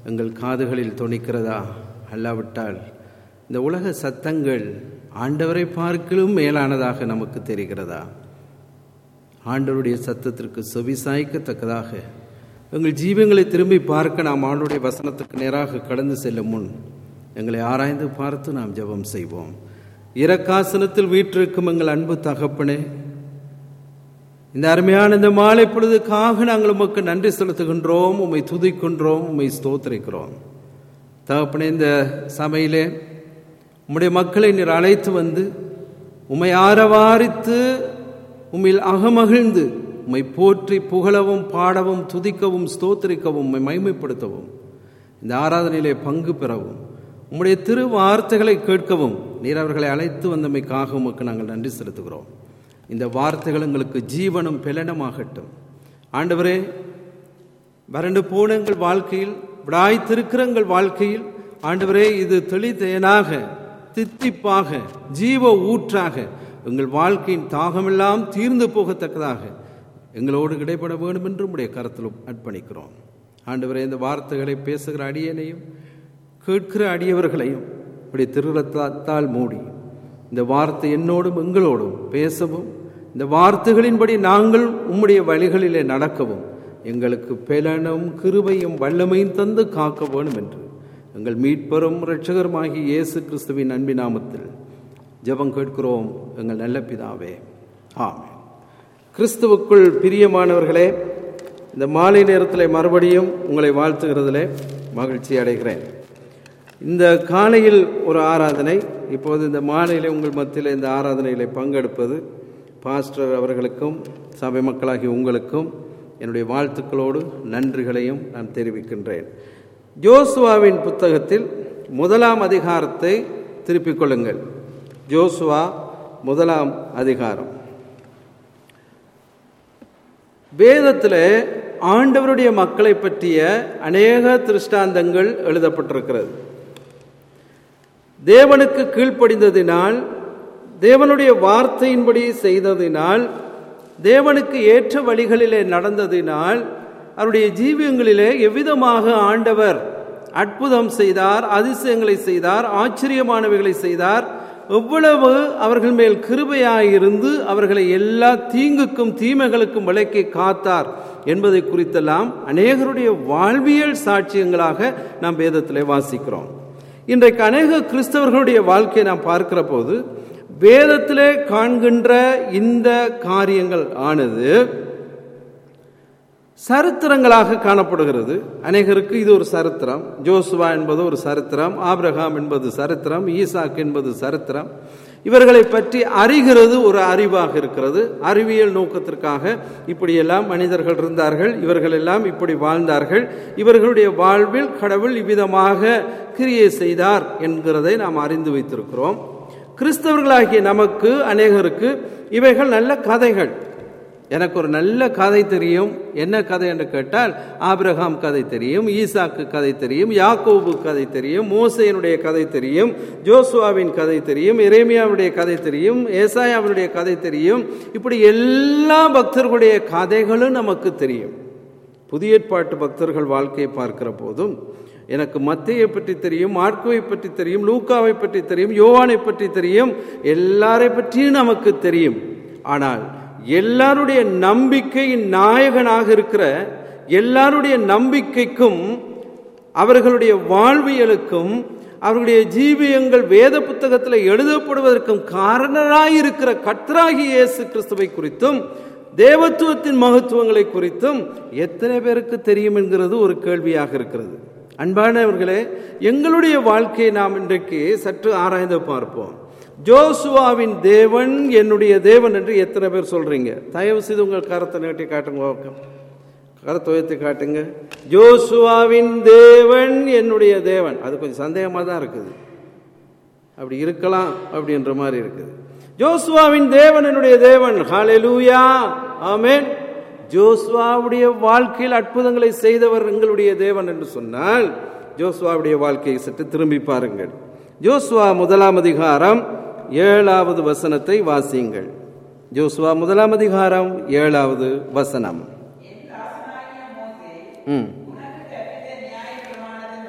எங்கள் காதுகளில் தொனிக்கிறதா அல்லாவிட்டால் இந்த உலக சத்தங்கள் ஆண்டவரை பார்க்கலும் மேலானதாக நமக்கு தெரிகிறதா ஆண்டவருடைய சத்தத்திற்கு செவிசாய்க்கத்தக்கதாக எங்கள் ஜீவங்களை திரும்பி பார்க்க நாம் ஆண்டுடைய வசனத்துக்கு நேராக கடந்து செல்லும் முன் எங்களை ஆராய்ந்து பார்த்து நாம் ஜெபம் செய்வோம் இரக்காசனத்தில் வீற்றிருக்கும் எங்கள் அன்பு தகப்பனே இந்த அருமையான இந்த மாலை பொழுதுக்காக நாங்கள் உமக்கு நன்றி செலுத்துகின்றோம் உம்மை துதிக்கின்றோம் உம்மை ஸ்தோத்திரிக்கிறோம் தகப்பனே இந்த சபையிலே உம்முடைய மக்களை நீர் அழைத்து வந்து உம்மை ஆரவாரித்து உம்மில் அகமகிழ்ந்து உம்மை போற்றி புகழவும் பாடவும் துதிக்கவும் ஸ்தோத்திரிக்கவும் உம்மை மைமைப்படுத்தவும் இந்த ஆராதனையிலே பங்கு பெறவும் உம்முடைய திரு வார்த்தைகளை கேட்கவும் நீர் அவர்களை அழைத்து வந்தமைக்காக உமக்கு நாங்கள் நன்றி செலுத்துகிறோம் இந்த வார்த்தைகள் எங்களுக்கு ஜீவனும் பெலனமாகட்டும் ஆண்டவரே வறண்டு போன எங்கள் வாழ்க்கையில் விடாய்த்திருக்கிற எங்கள் வாழ்க்கையில் ஆண்டவரே இது தெளிதேனாக தித்திப்பாக ஜீவ ஊற்றாக எங்கள் வாழ்க்கையின் தாகமெல்லாம் தீர்ந்து போகத்தக்கதாக எங்களோடு இடைப்பட வேண்டும் என்று உடைய கருத்திலும் அர்ப்பணிக்கிறோம் ஆண்டவரே இந்த வார்த்தைகளை பேசுகிற அடியனையும் கேட்கிற அடியவர்களையும் இப்படி திருரத்தால் மூடி இந்த வார்த்தை என்னோடும் எங்களோடும் பேசவும் இந்த வார்த்தைகளின்படி நாங்கள் உம்முடைய வழிகளிலே நடக்கவும் எங்களுக்கு பெலனும் கிருபையும் வல்லமையும் தந்து காக்க வேண்டும் என்று எங்கள் மீட்பரும் இரட்சகருமாகி இயேசு கிறிஸ்துவின் அன்பின் நாமத்தில் ஜெபம் கேட்கிறோம் எங்கள் நல்ல பிதாவே ஆமென் கிறிஸ்துவுக்குள் பிரியமானவர்களே இந்த மாலை நேரத்தில் மறுபடியும் உங்களை வாழ்த்துகிறதிலே மகிழ்ச்சி அடைகிறேன் இந்த காலையில் ஒரு ஆராதனை இப்போது இந்த மாலையில் உங்கள் மத்தியில் இந்த ஆராதனையில் பங்கெடுப்பது பாஸ்டர் அவர்களுக்கும் சபை மக்களாகிய உங்களுக்கும் என்னுடைய வாழ்த்துக்களோடு நன்றிகளையும் நான் தெரிவிக்கின்றேன் ஜோசுவாவின் புத்தகத்தில் முதலாம் அதிகாரத்தை திருப்பிக் கொள்ளுங்கள் ஜோசுவா முதலாம் அதிகாரம் வேதத்தில் ஆண்டவருடைய மக்களை பற்றிய அநேக திருஷ்டாந்தங்கள் எழுதப்பட்டிருக்கிறது தேவனுக்கு கீழ்ப்படிந்ததினால் தேவனுடைய வார்த்தையின்படி செய்ததினால் தேவனுக்கு ஏற்ற வழிகளிலே நடந்ததினால் அவருடைய ஜீவியங்களிலே எவ்விதமாக ஆண்டவர் அற்புதம் செய்தார் அதிசயங்களை செய்தார் ஆச்சரியமானவைகளை செய்தார் எவ்வளவு அவர்கள் மேல் கிருபையாயிருந்து அவர்களை எல்லா தீங்குக்கும் தீமைகளுக்கும் விலக்கி காத்தார் என்பதை குறித்தெல்லாம் அநேகருடைய வாழ்வியல் சாட்சியங்களாக நாம் வேதத்திலே வாசிக்கிறோம் இன்றைக்கு அநேக கிறிஸ்தவர்களுடைய வாழ்க்கையை நாம் பார்க்கிற போது வேதத்திலே காண்கின்ற இந்த காரியங்கள் ஆனது சரித்திரங்களாக காணப்படுகிறது அநேகருக்கு இது ஒரு சரித்திரம் ஜோசுவா என்பது ஒரு சரித்திரம் ஆப்ரஹாம் என்பது சரித்திரம் ஈசாக் என்பது சரித்திரம் இவர்களை பற்றி அறிகிறது ஒரு அறிவாக இருக்கிறது அறிவியல் நோக்கத்திற்காக இப்படியெல்லாம் மனிதர்கள் இருந்தார்கள் இவர்கள் எல்லாம் இப்படி வாழ்ந்தார்கள் இவர்களுடைய வாழ்வில் கடவுள் இவ்விதமாக கிரியை செய்தார் என்கிறதை நாம் அறிந்து வைத்திருக்கிறோம் கிறிஸ்தவர்களாகிய நமக்கு அநேகருக்கு இவைகள் நல்ல கதைகள் எனக்கு ஒரு நல்ல கதை தெரியும் என்ன கதை என்று கேட்டால் ஆபிரகாம் கதை தெரியும் ஈசாக்கு கதை தெரியும் யாக்கோபு கதை தெரியும் மோசையனுடைய கதை தெரியும் ஜோசுவாவின் கதை தெரியும் எரேமியாவுடைய கதை தெரியும் ஏசாயாவினுடைய கதை தெரியும் இப்படி எல்லா பக்தர்களுடைய கதைகளும் நமக்கு தெரியும் புதிய ஏற்பாட்டு பக்தர்கள் வாழ்க்கையை பார்க்கிற போதும் எனக்கு மத்தையை பற்றி தெரியும் மார்க்குவை பற்றி தெரியும் லூக்காவை பற்றி தெரியும் யோவானை பற்றி தெரியும் எல்லாரை பற்றியும் நமக்கு தெரியும் ஆனால் எல்லாருடைய நம்பிக்கையின் நாயகனாக இருக்கிற எல்லாருடைய நம்பிக்கைக்கும் அவர்களுடைய வாழ்வியலுக்கும் அவர்களுடைய ஜீவியங்கள் வேத புத்தகத்தில் எழுதப்படுவதற்கும் காரணராயிருக்கிற கத்ராகி இயேசு கிறிஸ்துவை குறித்தும் தேவத்துவத்தின் மகத்துவங்களை குறித்தும் எத்தனை பேருக்கு தெரியும் என்கிறது ஒரு கேள்வியாக இருக்கிறது அன்பானவர்களே எங்களுடைய வாழ்க்கையை நாம் இன்றைக்கு சற்று ஆராய்ந்து பார்ப்போம் ஜோசுவாவின் தேவன் என்னுடைய தேவன் என்று எத்தனை பேர் சொல்றீங்க தயவு செய்து உங்கள் கரத்தை நீட்டி காட்டுங்க கரத்தை உயர்த்தி காட்டுங்க ஜோசுவாவின் தேவன் என்னுடைய தேவன் அது கொஞ்சம் சந்தேகமாக தான் இருக்குது அப்படி இருக்கலாம் அப்படின்ற மாதிரி இருக்குது ஜோசுவாவின் தேவன் என்னுடைய தேவன் ஹalleluya ஆமென் ஜோசுவாவுடைய வாழ்க்கையில் அற்புதங்களை செய்தவர் எங்களுடைய தேவன் என்று சொன்னால் ஜோசுவாவுடைய வாழ்க்கையை சற்று திரும்பி பாருங்கள் ஜோசுவா முதலாம் அதிகாரம் ஏழாவது வசனத்தை வாசியுங்கள் ஜோசுவா முதலாம் அதிகாரம் ஏழாவது வசனம் ம்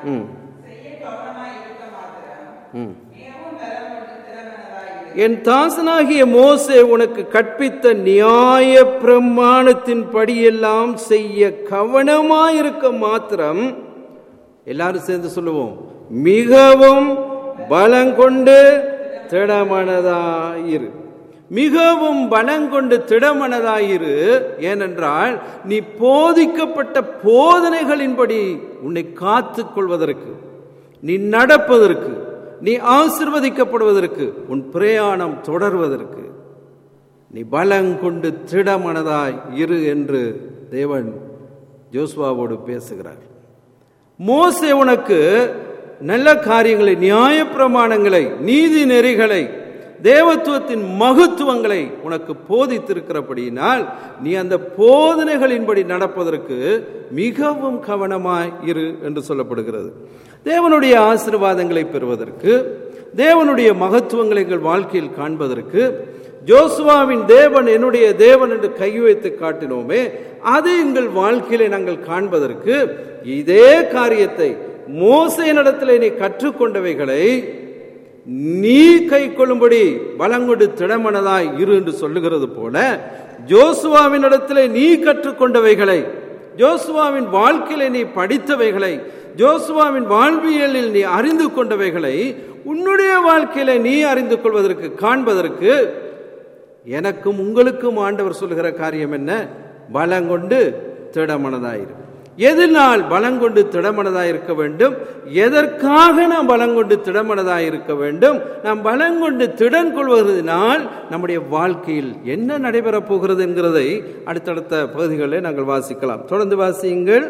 ம் செய்ய கவனமாய் இருக்க மாத்திரம் ம் மிகவும் பலம் கொண்டு திறமனதாயிரு என் தாசனாகிய மோசே உனக்கு கற்பித்த நியாய பிரமாணத்தின் படியெல்லாம் செய்ய கவனமாயிருக்க மாத்திரம் எல்லாரும் சேர்ந்து சொல்லுவோம் மிகவும் பலங்கொண்டு திடமனதாயிரு மிகவும் பலங்கொண்டு திடமனதாயிரு ஏனென்றால் நீ போதிக்கப்பட்ட போதனைகளின்படி உன்னை காத்துக் கொள்வதற்கு நீ நடப்பதற்கு நீ ஆசிர்வதிக்கப்படுவதற்கு உன் பிரயாணம் தொடர்வதற்கு நீ பலங்கொண்டு திடமனதாய் இரு என்று தேவன் ஜோஸ்வாவோடு பேசுகிறார் மோசே உனக்கு நல்ல காரியங்களை நியாயப்பிரமாணங்களை நீதி நெறிகளை தேவத்துவத்தின் மகத்துவங்களை உனக்கு போதித்திருக்கிறபடியினால் நீ அந்த போதனைகளின்படி நடப்பதற்கு மிகவும் கவனமாய் இரு என்று சொல்லப்படுகிறது தேவனுடைய ஆசீர்வாதங்களை பெறுவதற்கு தேவனுடைய மகத்துவங்களை எங்கள் வாழ்க்கையில் காண்பதற்கு ஜோசுவாவின் தேவன் என்னுடைய தேவன் என்று கை வைத்து காட்டினோமே அது எங்கள் வாழ்க்கையிலே நாங்கள் காண்பதற்கு இதே காரியத்தை மோசையினிடத்திலே நீ கற்றுக்கொண்டவைகளை நீ கை கொள்ளும்படி பலங்கொடு திடமனதாய் இரு என்று சொல்லுகிறது போல ஜோசுவாவினிடத்திலே நீ கற்றுக்கொண்டவைகளை ஜோசுவாவின் வாழ்க்கையிலே நீ படித்தவைகளை ஜோசுவாவின் வாழ்வியலில் நீ அறிந்து கொண்டவைகளை உன்னுடைய வாழ்க்கையில நீ அறிந்து கொள்வதற்கு காண்பதற்கு எனக்கும் உங்களுக்கும் ஆண்டவர் சொல்லுகிற காரியம் என்ன பலங்கொண்டு திடமனதாயிரு எதனால் பலங்கொண்டு திடமனதாய் இருக்க வேண்டும் எதற்காக நாம் பலங்கொண்டு திடமனதாய் இருக்க வேண்டும் நாம் பலங்கொண்டு திடன் கொள்வதனால் நம்முடைய வாழ்க்கையில் என்ன நடைபெறப் போகிறது என்கிறதை அடுத்தடுத்த பகுதிகளில் நாங்கள் வாசிக்கலாம் தொடர்ந்து வாசியுங்கள்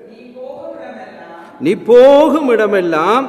நீ போகும் இடமெல்லாம்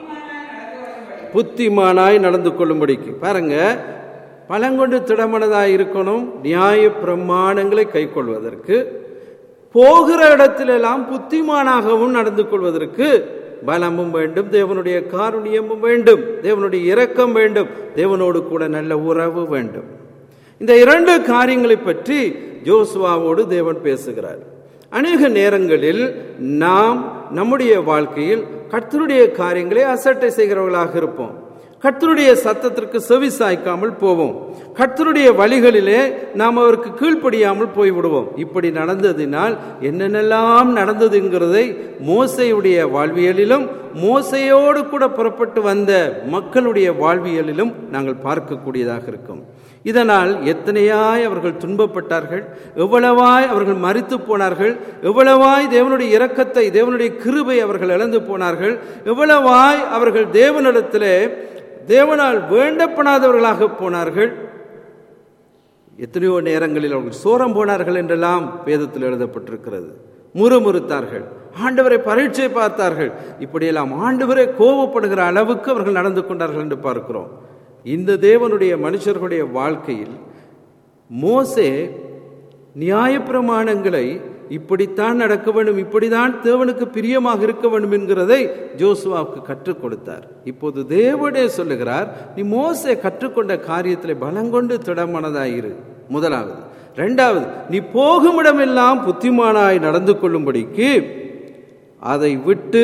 புத்திமானாய் நடந்து கொள்ளும்படிக்கு பாருங்க பலங்கொண்டு திடமனதாய் இருக்கணும் நியாய பிரமாணங்களை கைக்கொள்வதற்கு போகிற இடத்திலெல்லாம் புத்திமானாகவும் நடந்து கொள்வதற்கு பலமும் வேண்டும் தேவனுடைய காருண்யமும் வேண்டும் தேவனுடைய இரக்கம் வேண்டும் தேவனோடு கூட நல்ல உறவு வேண்டும் இந்த இரண்டு காரியங்களை பற்றி ஜோசுவாவோடு தேவன் பேசுகிறார் அநேக நேரங்களில் நாம் நம்முடைய வாழ்க்கையில் கர்த்தருடைய காரியங்களை அசட்டை செய்கிறவர்களாக இருப்போம் கர்த்தருடைய சத்தத்திற்கு செவி சாய்க்காமல் போவோம் கர்த்தருடைய வழிகளிலே நாம் அவருக்கு கீழ்ப்படியாமல் போய்விடுவோம் இப்படி நடந்ததினால் என்னென்னலாம் நடந்ததுங்கிறதை மோசையுடைய வாழ்வியலிலும் மோசையோடு கூட புறப்பட்டு வந்த மக்களுடைய வாழ்வியலிலும் நாங்கள் பார்க்கக்கூடியதாக இருக்கும் இதனால் எத்தனையாய் அவர்கள் துன்பப்பட்டார்கள் எவ்வளவாய் அவர்கள் மறித்து போனார்கள் எவ்வளவாய் தேவனுடைய இரக்கத்தை தேவனுடைய கிருபை அவர்கள் இழந்து போனார்கள் எவ்வளவாய் அவர்கள் தேவனிடத்திலே தேவனால் வேண்டப்படாதவர்களாக போனார்கள் எத்தனையோ நேரங்களில் அவர்கள் சோரம் போனார்கள் என்றெல்லாம் வேதத்தில் எழுதப்பட்டிருக்கிறது முறுமுறுத்தார்கள் ஆண்டவரை பரீட்சை பார்த்தார்கள் இப்படியெல்லாம் ஆண்டவரை கோபப்படுகிற அளவுக்கு அவர்கள் நடந்து கொண்டார்கள் என்று பார்க்கிறோம் இந்த தேவனுடைய மனுஷர்களுடைய வாழ்க்கையில் மோசே நியாயப்பிரமாணங்களை இப்படித்தான் நடக்க வேண்டும் இப்படிதான் தேவனுக்கு பிரியமாக இருக்க வேண்டும் என்கிறதை ஜோசுவாவுக்கு கற்றுக் கொடுத்தார் இப்போது தேவனே சொல்லுகிறார் நீ மோசே கற்றுக்கொண்ட காரியத்தில் பலங்கொண்டு திடமனதாயிரு முதலாவது ரெண்டாவது நீ போகும் இடமெல்லாம் புத்திமானாய் நடந்து கொள்ளும்படிக்கு அதை விட்டு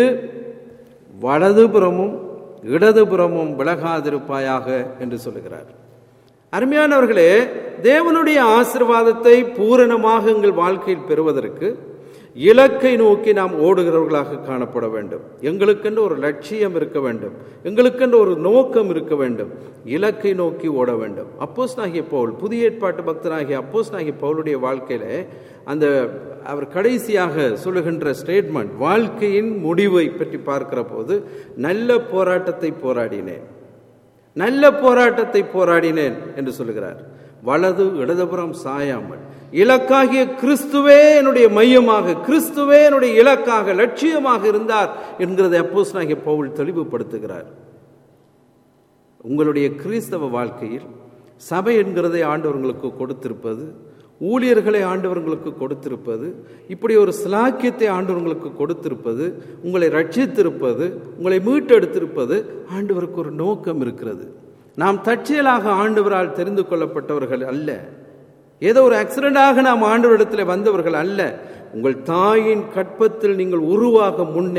வலதுபுறமும் இடதுபுறமும் விலகாதிருப்பாயாக என்று சொல்லுகிறார் அருமையானவர்களே தேவனுடைய ஆசிர்வாதத்தை பூரணமாக எங்கள் வாழ்க்கையில் பெறுவதற்கு இலக்கை நோக்கி நாம் ஓடுகிறவர்களாக காணப்பட வேண்டும் எங்களுக்கென்று ஒரு லட்சியம் இருக்க வேண்டும் எங்களுக்கென்று ஒரு நோக்கம் இருக்க வேண்டும் இலக்கை நோக்கி ஓட வேண்டும் அப்போஸ் நாகிய பவுல் புதிய ஏற்பாட்டு பக்தனாகிய அப்போஸ் நாகிய பவுலுடைய வாழ்க்கையில அந்த அவர் கடைசியாக சொல்லுகின்ற ஸ்டேட்மெண்ட் வாழ்க்கையின் முடிவை பற்றி பார்க்கிற போது நல்ல போராட்டத்தை போராடினேன் நல்ல போராட்டத்தை போராடினேன் என்று சொல்லுகிறார் வலது இடதுபுறம் சாயாமல் இலக்காகிய கிறிஸ்துவே என்னுடைய மையமாக கிறிஸ்துவே என்னுடைய இலக்காக லட்சியமாக இருந்தார் என்கிறதை அப்போஸ் நாகிய பவுல் தெளிவுபடுத்துகிறார் உங்களுடைய கிறிஸ்தவ வாழ்க்கையில் சபை என்கிறதை ஆண்டவர்களுக்கு கொடுத்திருப்பது ஊழியர்களை ஆண்டவர்களுக்கு கொடுத்திருப்பது இப்படி ஒரு சிலாக்கியத்தை ஆண்டவர்களுக்கு கொடுத்திருப்பது உங்களை ரட்சித்திருப்பது உங்களை மீட்டெடுத்திருப்பது ஆண்டவருக்கு ஒரு நோக்கம் இருக்கிறது நாம் தற்செயலாக ஆண்டவரால் தெரிந்து கொள்ளப்பட்டவர்கள் அல்ல ஏதோ ஒரு ஆக்சிடென்டாக நாம் ஆண்டவரிடத்தில் வந்தவர்கள் அல்ல உங்கள் தாயின் கற்பத்தில் நீங்கள் உருவாக முன்னே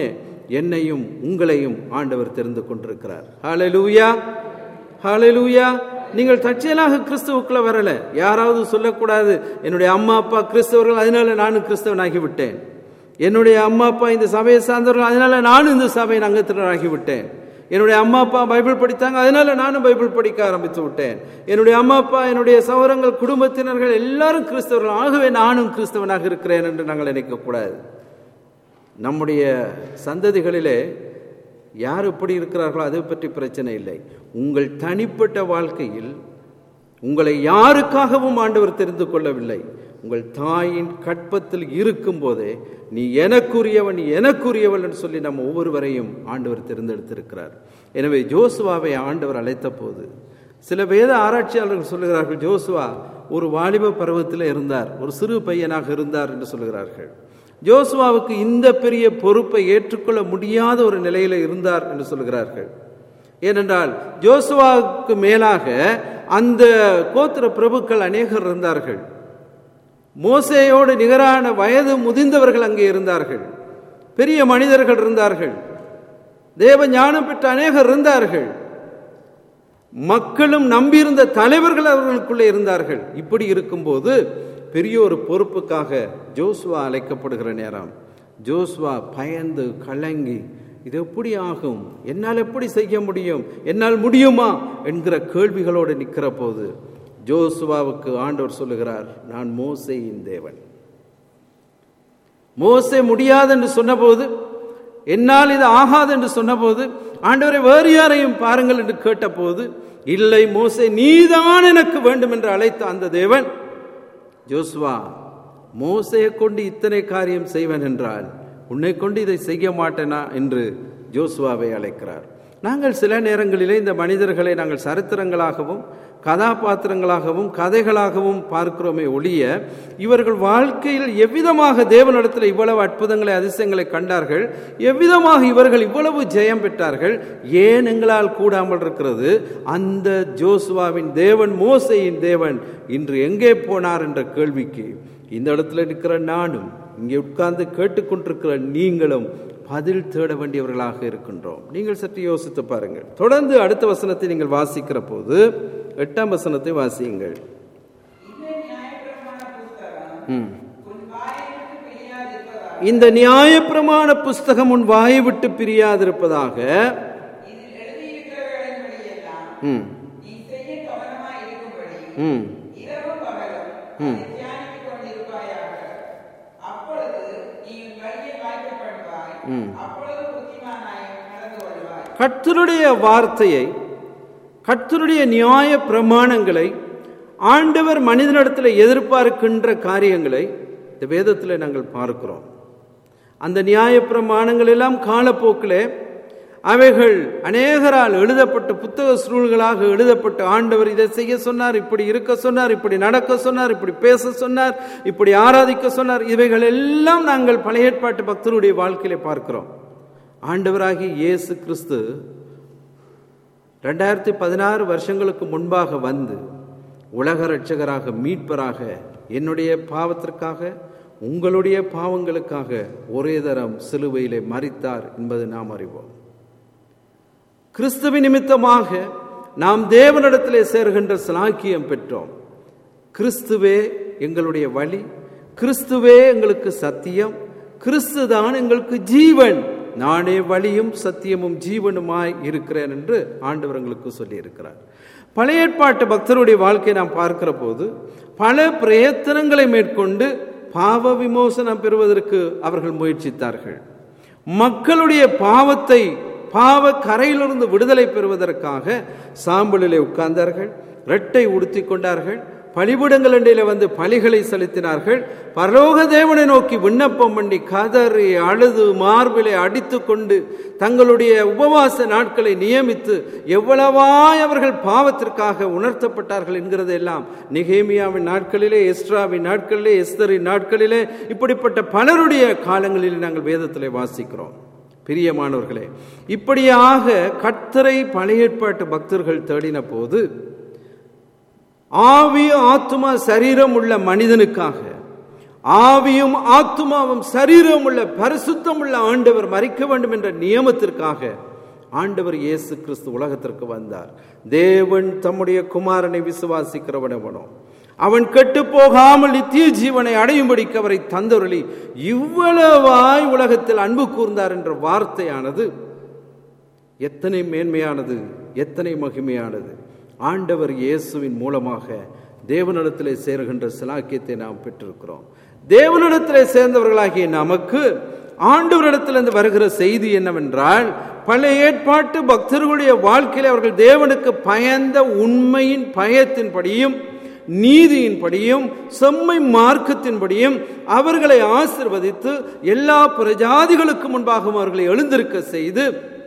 என்னையும் உங்களையும் ஆண்டவர் தெரிந்து கொண்டிருக்கிறார் ஹalleluya ஹalleluya நீங்கள் தற்செயலாக கிறிஸ்துவுக்குள்ள வரல யாராவது சொல்லக்கூடாது என்னுடைய அம்மா அப்பா கிறிஸ்தவர்கள் அதனால நானும் கிறிஸ்தவனாகி விட்டேன் என்னுடைய அம்மா அப்பா இந்த சபையை சார்ந்தவர்கள் அதனால நானும் இந்த சபையின் அங்கத்தினராகி விட்டேன் என்னுடைய அம்மா அப்பா பைபிள் படித்தாங்க அதனால நானும் பைபிள் படிக்க ஆரம்பித்து விட்டேன் என்னுடைய அம்மா அப்பா என்னுடைய சகோதரங்கள் குடும்பத்தினர்கள் எல்லாரும் கிறிஸ்தவர்கள் ஆகவே நானும் கிறிஸ்தவனாக இருக்கிறேன் என்று நாங்கள் நினைக்கக்கூடாது நம்முடைய சந்ததிகளிலே யார் எப்படி இருக்கிறார்களோ அதை பற்றி பிரச்சனை இல்லை உங்கள் தனிப்பட்ட வாழ்க்கையில் உங்களை யாருக்காகவும் ஆண்டவர் தெரிந்து கொள்ளவில்லை உங்கள் தாயின் கற்பத்தில் இருக்கும் போதே நீ எனக்குரியவன் நீ எனக்குரியவள் என்று சொல்லி நம்ம ஒவ்வொருவரையும் ஆண்டவர் தேர்ந்தெடுத்திருக்கிறார் எனவே ஜோசுவாவை ஆண்டவர் அழைத்த போது சில வேத ஆராய்ச்சியாளர்கள் சொல்லுகிறார்கள் ஜோசுவா ஒரு வாலிப பருவத்தில் இருந்தார் ஒரு சிறு பையனாக இருந்தார் என்று சொல்லுகிறார்கள் ஜோசுவாவுக்கு இந்த பெரிய பொறுப்பை ஏற்றுக்கொள்ள முடியாத ஒரு நிலையில இருந்தார் என்று சொல்கிறார்கள் ஏனென்றால் ஜோசுவாவுக்கு மேலாக அந்த கோத்திர பிரபுக்கள் அநேகர் இருந்தார்கள் மோசேயோடு நிகரான வயது முதிர்ந்தவர்கள் அங்கே இருந்தார்கள் பெரிய மனிதர்கள் இருந்தார்கள் தேவ ஞானம் பெற்ற அநேகர் இருந்தார்கள் மக்களும் நம்பியிருந்த தலைவர்கள் அவர்களுக்குள்ளே இருந்தார்கள் இப்படி இருக்கும்போது பெரிய ஒரு பொறுப்புக்காக ஜோசுவா அழைக்கப்படுகிற நேரம் ஜோசுவா பயந்து கலங்கி இது எப்படி ஆகும் என்னால் எப்படி செய்ய முடியும் என்னால் முடியுமா என்கிற கேள்விகளோடு நிற்கிற போது ஜோசுவாவுக்கு ஆண்டவர் சொல்லுகிறார் நான் மோசேயின் தேவன் மோசே முடியாது என்று சொன்னபோது என்னால் இது ஆகாது என்று சொன்னபோது ஆண்டவரை வேறு யாரையும் பாருங்கள் என்று கேட்டபோது இல்லை மோசே நீதான் எனக்கு வேண்டும் என்று அழைத்த அந்த தேவன் ஜோசுவா மோசையை கொண்டு இத்தனை காரியம் செய்வன் என்றால் உன்னை கொண்டு இதை செய்ய மாட்டேனா என்று ஜோசுவாவை அழைக்கிறார் நாங்கள் சில நேரங்களிலே இந்த மனிதர்களை நாங்கள் சரித்திரங்களாகவும் கதாபாத்திரங்களாகவும் கதைகளாகவும் பார்க்கிறோமே ஒழிய இவர்கள் வாழ்க்கையில் எவ்விதமாக தேவனிடத்தில் இவ்வளவு அற்புதங்களை அதிசயங்களை கண்டார்கள் எவ்விதமாக இவர்கள் இவ்வளவு ஜெயம் பெற்றார்கள் ஏன் எங்களால் கூடாமல் இருக்கிறது அந்த ஜோசுவாவின் தேவன் மோசையின் தேவன் இன்று எங்கே போனார் என்ற கேள்விக்கு இந்த இடத்துல இருக்கிற நானும் இங்கே உட்கார்ந்து கேட்டுக்கொண்டிருக்கிற நீங்களும் பதில் தேட வேண்டியவர்களாக இருக்கின்றோம் நீங்கள் சற்று யோசித்து பாருங்கள் தொடர்ந்து அடுத்த வசனத்தை நீங்கள் வாசிக்கிற போது எட்டாம் வசனத்தை வாசியுங்கள் இந்த நியாயப்பிரமாண புஸ்தகம் ம். உன் வாயை விட்டு பிரியாதிருப்பதாக இந்த நியாயப்பிரமாண புஸ்தகம் உன் வாயை விட்டு பிரியாதிருப்பதாக இதில் எழுதியிருக்கிறவர்களின்படியெல்லாம் ம், நீ செய்ய கவனமாய் இருக்கும்படி ம், இரவும் பகலும் அதை தியானித்துக் கொண்டிருப்பாயாக அப்பொழுது நீ உன் வழியை வாய்க்கப்படுவாய் அப்பொழுது புத்திமானாய் நடந்து கொள்வாய் கர்த்தருடைய வார்த்தையை கர்த்தருடைய நியாய பிரமாணங்களை ஆண்டவர் மனிதனிடத்தில் எதிர்பார்க்கின்ற காரியங்களை இந்த வேதத்தில் நாங்கள் பார்க்கிறோம் அந்த நியாய பிரமாணங்கள் எல்லாம் காலப்போக்கிலே அவைகள் அநேகரால் எழுதப்பட்ட புத்தக சுருள்களாக எழுதப்பட்டு ஆண்டவர் இதை செய்ய சொன்னார் இப்படி இருக்க சொன்னார் இப்படி நடக்க சொன்னார் இப்படி பேச சொன்னார் இப்படி ஆராதிக்க சொன்னார் இவைகள் எல்லாம் நாங்கள் பழைய ஏற்பாட்டு பக்தருடைய வாழ்க்கையிலே பார்க்கிறோம் ஆண்டவராகிய இயேசு கிறிஸ்து ரெண்டாயிரத்தி பதினாறு வருஷங்களுக்கு முன்பாக வந்து உலக ரட்சகராக மீட்பராக என்னுடைய பாவத்திற்காக உங்களுடைய பாவங்களுக்காக ஒரே தரம் சிலுவையிலே மறித்தார் என்பது நாம் அறிவோம் கிறிஸ்துவின் நிமித்தமாக நாம் தேவனிடத்திலே சேர்கின்ற சலாக்கியம் பெற்றோம் கிறிஸ்துவே எங்களுடைய வழி கிறிஸ்துவே எங்களுக்கு சத்தியம் கிறிஸ்து தான் எங்களுக்கு ஜீவன் நானே வழியும் சத்தியமும் ஜீவனுமாய் இருக்கிறேன் என்று ஆண்டவர் எங்களுக்கு சொல்லியிருக்கிறார் பழைய ஏற்பாட்டு பக்தருடைய வாழ்க்கையை நாம் பார்க்கிற போது பல பிரயத்தனங்களை மேற்கொண்டு பாவ விமோசனம் பெறுவதற்கு அவர்கள் முயற்சித்தார்கள் மக்களுடைய பாவத்தை பாவ கரையிலிருந்து விடுதலை பெறுவதற்காக சாம்பலிலே உட்கார்ந்தார்கள் ரெட்டை உடுத்தி கொண்டார்கள் பலிபீடங்கள் அண்டையில வந்து பலிகளை செலுத்தினார்கள் பரலோக தேவனை நோக்கி விண்ணப்பம் பண்ணி கதறி அழுது மார்பிலை அடித்து கொண்டு தங்களுடைய உபவாச நாட்களை நியமித்து எவ்வளவாய் அவர்கள் பாவத்திற்காக உணர்த்தப்பட்டார்கள் என்கிறதெல்லாம் நிகேமியாவின் நாட்களிலே எஸ்ட்ராவின் நாட்களிலே எஸ்தரின் நாட்களிலே இப்படிப்பட்ட பலருடைய காலங்களில் நாங்கள் வேதத்திலே வாசிக்கிறோம் பிரியமானவர்களே இப்படியாக கர்த்தரை பழைய ஏற்பாட்டு பக்தர்கள் தேடின போது ஆவி ஆத்மா சரீரம் உள்ள மனிதனுக்காக ஆவியும் ஆத்துமாவும் சரீரம் உள்ள பரிசுத்தம் உள்ள ஆண்டவர் மறிக்க வேண்டும் என்ற நியமத்திற்காக ஆண்டவர் இயேசு கிறிஸ்து உலகத்திற்கு வந்தார் தேவன் தம்முடைய குமாரனை விசுவாசிக்கிறவனவனோ அவன் கெட்டு போகாமல் நித்திய ஜீவனை அடையும்படிக்கு அவரை தந்தொருளி இவ்வளவாய் உலகத்தில் அன்பு கூர்ந்தார் என்ற வார்த்தையானது எத்தனை மேன்மையானது எத்தனை மகிமையானது ஆண்டவர் இயேசுவின் மூலமாக தேவனிடத்திலே சேருகின்ற சிலாக்கியத்தை நாம் பெற்றிருக்கிறோம் தேவனிடத்திலே சேர்ந்தவர்களாகிய நமக்கு ஆண்டவரிடத்திலிருந்து வருகிற செய்தி என்னவென்றால் பழைய ஏற்பாட்டு பக்தர்களுடைய வாழ்க்கையில் அவர்கள் தேவனுக்கு பயந்த உண்மையின் பயத்தின்படியும் நீதியின்படியும் செம்மை மார்க்கத்தின்படியும் அவர்களை ஆசிர்வதித்து எல்லா பிரஜாதிகளுக்கு முன்பாகவும் அவர்களை எழுந்திருக்க செய்து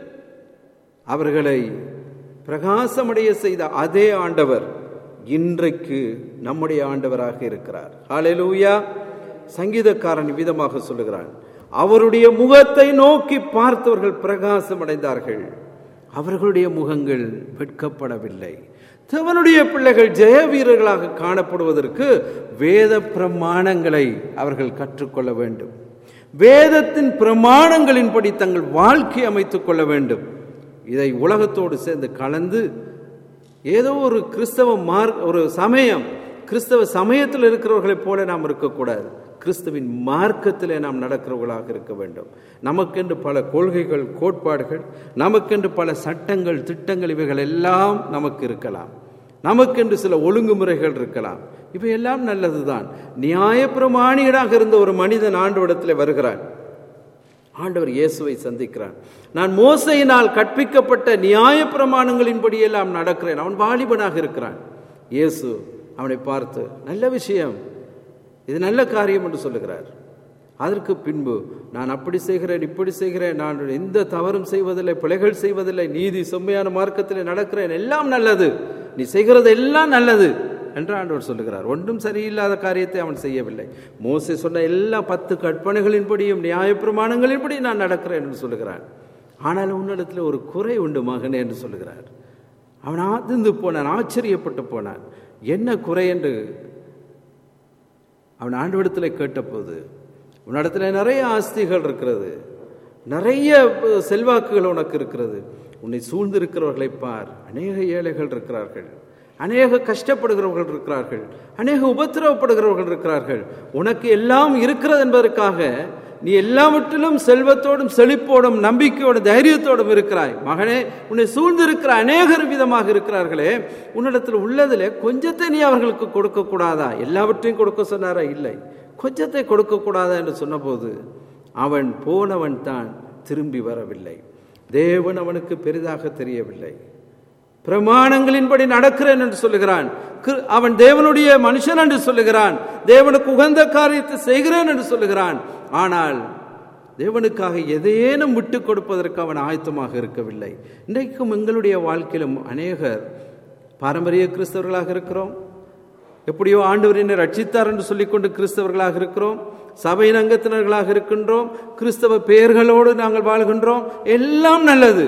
அவர்களை பிரகாசமடைய செய்த அதே ஆண்டவர் இன்றைக்கு நம்முடைய ஆண்டவராக இருக்கிறார் ஹalleluya சங்கீதக்காரன் விதமாக சொல்லுகிறான் அவருடைய முகத்தை நோக்கி பார்த்தவர்கள் பிரகாசம் அடைந்தார்கள் அவர்களுடைய முகங்கள் வெட்கப்படவில்லை தேவனுடைய பிள்ளைகள் ஜெய வீரர்களாக காணப்படுவதற்கு வேத பிரமாணங்களை அவர்கள் கற்றுக்கொள்ள வேண்டும் வேதத்தின் பிரமாணங்களின்படி தங்கள் வாழ்க்கை அமைத்துக் கொள்ள வேண்டும் இதை உலகத்தோடு சேர்ந்து கலந்து ஏதோ ஒரு கிறிஸ்தவ மார்க் ஒரு சமயம் கிறிஸ்தவ சமயத்தில் இருக்கிறவர்களைப் போல நாம் இருக்கக்கூடாது கிறிஸ்துவின் மார்க்கத்திலே நாம் நடக்கிறவர்களாக இருக்க வேண்டும் நமக்கென்று பல கொள்கைகள் கோட்பாடுகள் நமக்கென்று பல சட்டங்கள் திட்டங்கள் இவைகள் எல்லாம் நமக்கு இருக்கலாம் நமக்கென்று சில ஒழுங்குமுறைகள் இருக்கலாம் இவையெல்லாம் நல்லதுதான் நியாய பிரமாணிகனாக இருந்த ஒரு மனிதன் ஆண்டவரிடத்தில் வருகிறான் ஆண்டவர் இயேசுவை சந்திக்கிறான் நான் மோசையினால் கற்பிக்கப்பட்ட நியாய பிரமாணங்களின்படியெல்லாம் நடக்கிறேன் அவன் வாலிபனாக இருக்கிறான் இயேசு அவனை பார்த்து நல்ல விஷயம் இது நல்ல காரியம் என்று சொல்லுகிறார் அதற்கு பின்பு நான் அப்படி செய்கிறேன் இப்படி செய்கிறேன் நான் எந்த தவறும் செய்வதில்லை பிழைகள் செய்வதில்லை நீதி செம்மையான மார்க்கத்தில் நடக்கிறேன் எல்லாம் நல்லது நீ செய்கிறது எல்லாம் நல்லது என்று ஆண்டவர் சொல்லுகிறார் ஒன்றும் சரியில்லாத காரியத்தை அவன் செய்யவில்லை மோசே சொன்ன எல்லா பத்து கற்பனைகளின்படியும் நியாயப்பிரமாணங்களின்படி நான் நடக்கிறேன் என்று சொல்லுகிறான் ஆனால் உன்னிடத்தில் ஒரு குறை உண்டு மகனே என்று சொல்லுகிறார் அவன் ஆதிந்து போனான் ஆச்சரியப்பட்டு போனான் என்ன குறை என்று அவன் ஆண்டவடத்தில் கேட்டபோது உன்னிடத்தில் நிறைய ஆஸ்திகள் இருக்கிறது நிறைய செல்வாக்குகள் உனக்கு இருக்கிறது உன்னை சூழ்ந்திருக்கிறவர்களை பார் அநேக ஏழைகள் இருக்கிறார்கள் அநேக கஷ்டப்படுகிறவர்கள் இருக்கிறார்கள் அநேக உபத்திரவப்படுகிறவர்கள் இருக்கிறார்கள் உனக்கு எல்லாம் இருக்கிறது என்பதற்காக நீ எல்லாவற்றிலும் செல்வத்தோடும் செழிப்போடும் நம்பிக்கையோடும் தைரியத்தோடும் இருக்கிறாய் மகனே உன்னை சூழ்ந்திருக்கிற அநேகர் விதமாக இருக்கிறார்களே உன்னிடத்தில் உள்ளதில் கொஞ்சத்தை நீ அவர்களுக்கு கொடுக்க கூடாதா எல்லாவற்றையும் கொடுக்க சொன்னாரா இல்லை கொஞ்சத்தை கொடுக்க கூடாதா என்று சொன்னபோது அவன் போனவன் தான் திரும்பி வரவில்லை தேவன் அவனுக்கு பெரிதாக தெரியவில்லை பிரமாணங்களின்படி நடக்கிறேன் என்று சொல்லுகிறான் அவன் தேவனுடைய மனுஷன் என்று சொல்லுகிறான் தேவனுக்கு உகந்த காரியத்தை செய்கிறேன் என்று சொல்லுகிறான் ஆனால் தேவனுக்காக எதையேனும் விட்டு கொடுப்பதற்கு அவன் ஆயத்தமாக இருக்கவில்லை இன்றைக்கும் எங்களுடைய வாழ்க்கையிலும் அநேகர் பாரம்பரிய கிறிஸ்தவர்களாக இருக்கிறோம் எப்படியோ ஆண்டவர் என்னை ரட்சித்தார் என்று சொல்லிக்கொண்டு கிறிஸ்தவர்களாக இருக்கிறோம் சபையின் அங்கத்தினர்களாக இருக்கின்றோம் கிறிஸ்தவ பெயர்களோடு நாங்கள் வாழ்கின்றோம் எல்லாம் நல்லது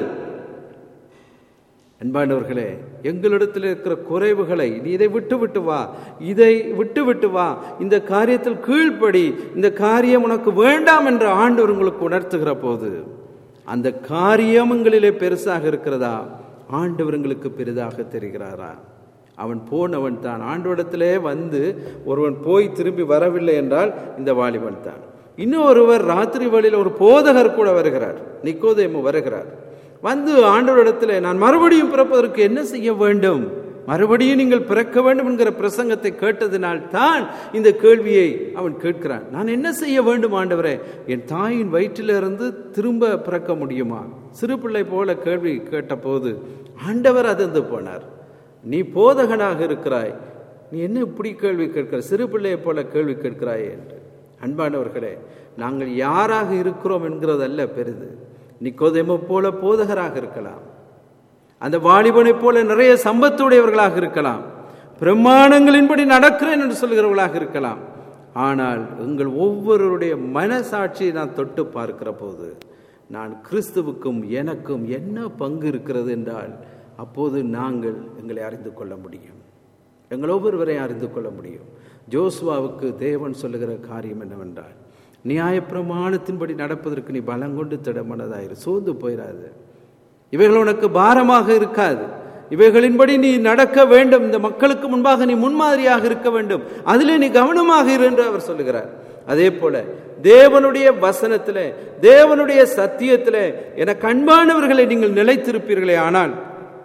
அன்பானவர்களே எங்களிடத்தில் இருக்கிற குறைவுகளை நீ இதை விட்டு விட்டு வா இதை விட்டு விட்டு வா இந்த காரியத்தில் கீழ்ப்படி இந்த காரியம் உனக்கு வேண்டாம் என்று ஆண்டவர் உங்களுக்கு உணர்த்துகிற போது அந்த காரியங்களிலே பெருசாக இருக்கிறதா ஆண்டவர் எங்களுக்கு பெரிதாக தெரிகிறாரா அவன் போனவன் தான் ஆண்டவடத்திலே வந்து ஒருவன் போய் திரும்பி வரவில்லை என்றால் இந்த வாலிபன் தான் இன்னும் ஒருவர் ராத்திரி வழியில் ஒரு போதகர் கூட வருகிறார் நிக்கோதேமு வருகிறார் வந்து ஆண்டவரிடத்தில் நான் மறுபடியும் பிறப்பதற்கு என்ன செய்ய வேண்டும் மறுபடியும் நீங்கள் பிறக்க வேண்டும் என்கிற பிரசங்கத்தை கேட்டதினால் தான் இந்த கேள்வியை அவன் கேட்கிறான் நான் என்ன செய்ய வேண்டும் ஆண்டவரே என் தாயின் வயிற்றிலிருந்து திரும்ப பிறக்க முடியுமா சிறு பிள்ளை போல கேள்வி கேட்டபோது ஆண்டவர் அதிர்ந்து போனார் நீ போதகனாக இருக்கிறாய் நீ என்ன இப்படி கேள்வி கேட்கிறாய் சிறு பிள்ளையை போல கேள்வி கேட்கிறாய் என்று அன்பானவர்களே நாங்கள் யாராக இருக்கிறோம் என்கிறதல்ல பெரிது நிக்கோதேம போல போதகராக இருக்கலாம் அந்த வாலிபனைப் போல நிறைய சம்பத்துடையவர்களாக இருக்கலாம் பிரமாணங்களின்படி நடக்கிறேன் என்று சொல்கிறவர்களாக இருக்கலாம் ஆனால் எங்கள் ஒவ்வொருவருடைய மனசாட்சியை நான் தொட்டு பார்க்கிற போது நான் கிறிஸ்துவுக்கும் எனக்கும் என்ன பங்கு இருக்கிறது என்றால் அப்போது நாங்கள் எங்களை அறிந்து கொள்ள முடியும் எங்கள் ஒவ்வொருவரையும் அறிந்து கொள்ள முடியும் ஜோசுவாவுக்கு தேவன் சொல்லுகிற காரியம் என்னவென்றால் நியாயப்பிரமாணத்தின்படி நடப்பதற்கு நீ பலம் கொண்டு திடமனதாயிரு சோர்ந்து போயிடாது இவைகள் உனக்கு பாரமாக இருக்காது இவைகளின்படி நீ நடக்க வேண்டும் இந்த மக்களுக்கு முன்பாக நீ முன்மாதிரியாக இருக்க வேண்டும் அதிலே நீ கவனமாக இரு என்று அவர் சொல்லுகிறார் அதே போல தேவனுடைய வசனத்திலே தேவனுடைய சத்தியத்திலே என கண்பானவர்களை நீங்கள் நிலைத்திருப்பீர்களே ஆனால்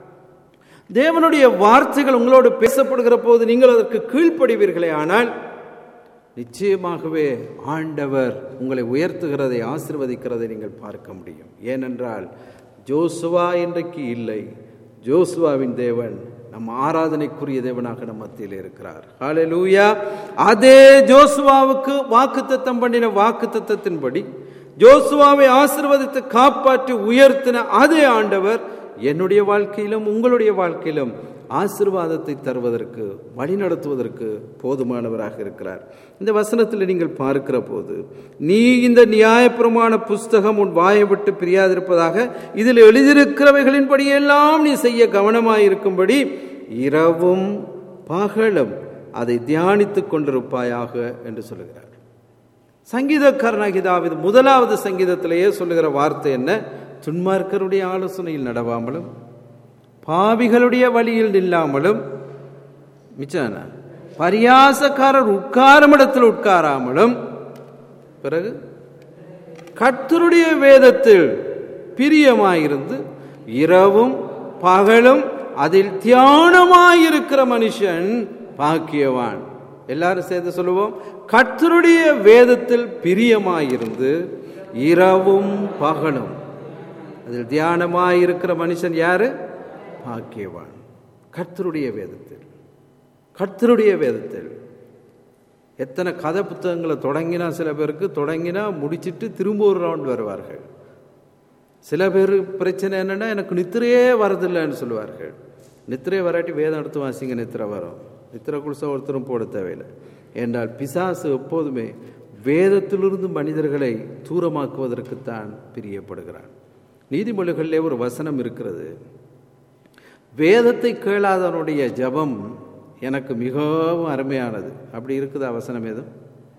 தேவனுடைய வார்த்தைகள் உங்களோடு பேசப்படுகிற போது நீங்கள் அதற்கு கீழ்ப்படிவீர்களே ஆனால் நிச்சயமாகவே ஆண்டவர் உங்களை உயர்த்துகிறதை ஆசிர்வதிக்கிறதை நீங்கள் பார்க்க முடியும் ஏனென்றால் ஜோசுவா இன்றைக்கு இல்லை ஜோசுவாவின் தேவன் நம் ஆராதனைக்குரிய தேவனாக நம் மத்தியில் இருக்கிறார் ஹalleluya அதே ஜோசுவாவுக்கு வாக்குத்தத்தம் பண்ணின வாக்குத்தத்தத்தின்படி ஜோசுவாவை ஆசிர்வதித்து காப்பாற்றி உயர்த்தின அதே ஆண்டவர் என்னுடைய வாழ்க்கையிலும் உங்களுடைய வாழ்க்கையிலும் ஆசிர்வாதத்தை தருவதற்கு வழிநடத்துவதற்கு போதுமானவராக இருக்கிறார் இந்த வசனத்தில் நீங்கள் பார்க்கிற போது நீ இந்த நியாயப்பிரமாண புஸ்தகம் உன் வாயை விட்டு பிரியாதிருப்பதாக இதில் எழுதியிருக்கிறவைகளின்படி எல்லாம் நீ செய்ய கவனமாயிருக்கும்படி இரவும் பகலும் அதை தியானித்துக் கொண்டிருப்பாயாக என்று சொல்லுகிறார் சங்கீதக்காரனாகி தாவிது முதலாவது சங்கீதத்திலேயே சொல்லுகிற வார்த்தை என்ன துன்மார்க்கருடைய ஆலோசனையில் நடவாமலும் பாவிகளுடைய வழியில் நில்லாமலும் மிச்சான பரியாசக்காரர் உட்காரும் இடத்தில் உட்காராமலும் பிறகு கர்த்தருடைய வேதத்தில் பிரியமாயிருந்து இரவும் பகலும் அதில் தியானமாயிருக்கிற மனுஷன் பாக்கியவான் எல்லாரும் சேர்ந்து சொல்லுவோம் கர்த்தருடைய வேதத்தில் பிரியமாயிருந்து இரவும் பகலும் அதில் தியானமாயிருக்கிற மனுஷன் யாரு பாக்கியவான் கர்த்தருடைய வேதத்தில் கர்த்தருடைய வேதத்தில் எத்தனை கதை புத்தகங்களை தொடங்கினா சில பேருக்கு தொடங்கினா முடிச்சிட்டு திரும்ப ஒரு ரவுண்ட் வருவார்கள் சில பேர் பிரச்சனை என்னன்னா எனக்கு நித்திரையே வரதில்லைன்னு சொல்லுவார்கள் நித்திரை வராட்டி வேதம் எடுத்து வாசிங்க நித்திரை வரும் நித்திரை குடிசா ஒருத்தரும் போட தேவையில்லை என்றால் பிசாசு எப்போதுமே வேதத்திலிருந்து மனிதர்களை தூரமாக்குவதற்குத்தான் பிரியப்படுகிறான் நீதிமொழிகளிலே ஒரு வசனம் இருக்கிறது வேதத்தை கேளாதவனுடைய ஜபம் எனக்கு மிகவும் அருமையானது அப்படி இருக்குதா வசனம் எதுவும்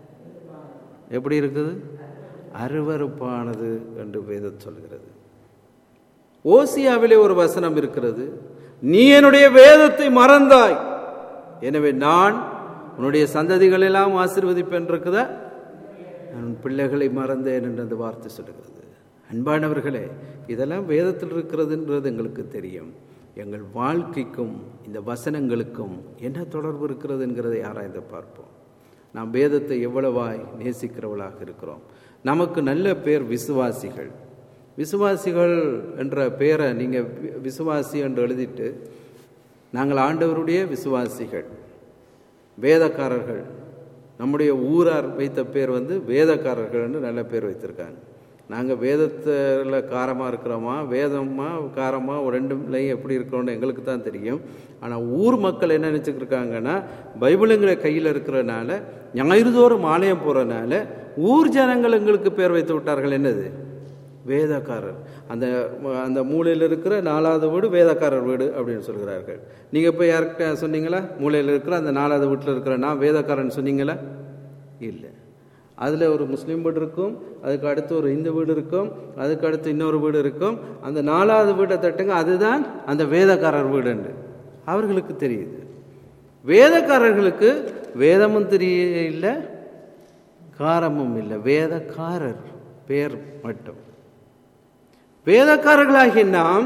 எப்படி இருக்குது அருவறுப்பானது என்று வேதம் சொல்கிறது ஓசியாவிலே ஒரு வசனம் இருக்கிறது நீ என்னுடைய வேதத்தை மறந்தாய் எனவே நான் உன்னுடைய சந்ததிகள் எல்லாம் ஆசீர்வதிப்பேன் இருக்குதா நான் உன் பிள்ளைகளை மறந்தேன் என்று அந்த வார்த்தை சொல்லுகிறது அன்பானவர்களே இதெல்லாம் வேதத்தில் இருக்கிறதுன்றது எங்களுக்கு தெரியும் எங்கள் வாழ்க்கைக்கும் இந்த வசனங்களுக்கும் என்ன தொடர்பு இருக்கிறது என்கிறதை ஆராய்ந்து பார்ப்போம் நாம் வேதத்தை எவ்வளவாய் நேசிக்கிறவளாக இருக்கிறோம் நமக்கு நல்ல பேர் விசுவாசிகள் விசுவாசிகள் என்ற பேரை நீங்கள் விசுவாசி என்று எழுதிட்டு நாங்கள் ஆண்டவருடைய விசுவாசிகள் வேதக்காரர்கள் நம்முடைய ஊரார் வைத்த பேர் வந்து வேதக்காரர்கள்னு நல்ல பேர் வைத்திருக்காங்க நாங்கள் வேதத்தில் காரமாக இருக்கிறோமா வேதமா காரமாக ரெண்டுலையும் எப்படி இருக்கிறோன்னு எங்களுக்கு தான் தெரியும் ஆனால் ஊர் மக்கள் என்ன நினச்சிக்கிருக்காங்கன்னா பைபிளுங்கிற கையில் இருக்கிறனால ஞாயிறுதோறும் ஆலயம் போகிறனால ஊர் ஜனங்கள் எங்களுக்கு பேர் வைத்து விட்டார்கள் என்னது வேதக்காரர் அந்த அந்த மூலையில் இருக்கிற நாலாவது வீடு வேதக்காரர் வீடு அப்படின்னு சொல்கிறார்கள் நீங்கள் இப்போ யார்கிட்ட சொன்னீங்களா மூலையில் இருக்கிற அந்த நாலாவது வீட்டில் இருக்கிற நான் வேதக்காரன் சொன்னீங்களா இல்லை அதில் ஒரு முஸ்லீம் வீடு இருக்கும் அதுக்கு அடுத்து ஒரு இந்து வீடு இருக்கும் அதுக்கு அடுத்து இன்னொரு வீடு இருக்கும் அந்த நாலாவது வீட்டை தட்டுங்க அதுதான் அந்த வேதக்காரர் வீடுண்டு அவர்களுக்கு தெரியுது வேதக்காரர்களுக்கு வேதமும் தெரிய இல்லை காரமும் இல்லை வேதக்காரர் பேர் மட்டும் வேதக்காரர்களாகிய நாம்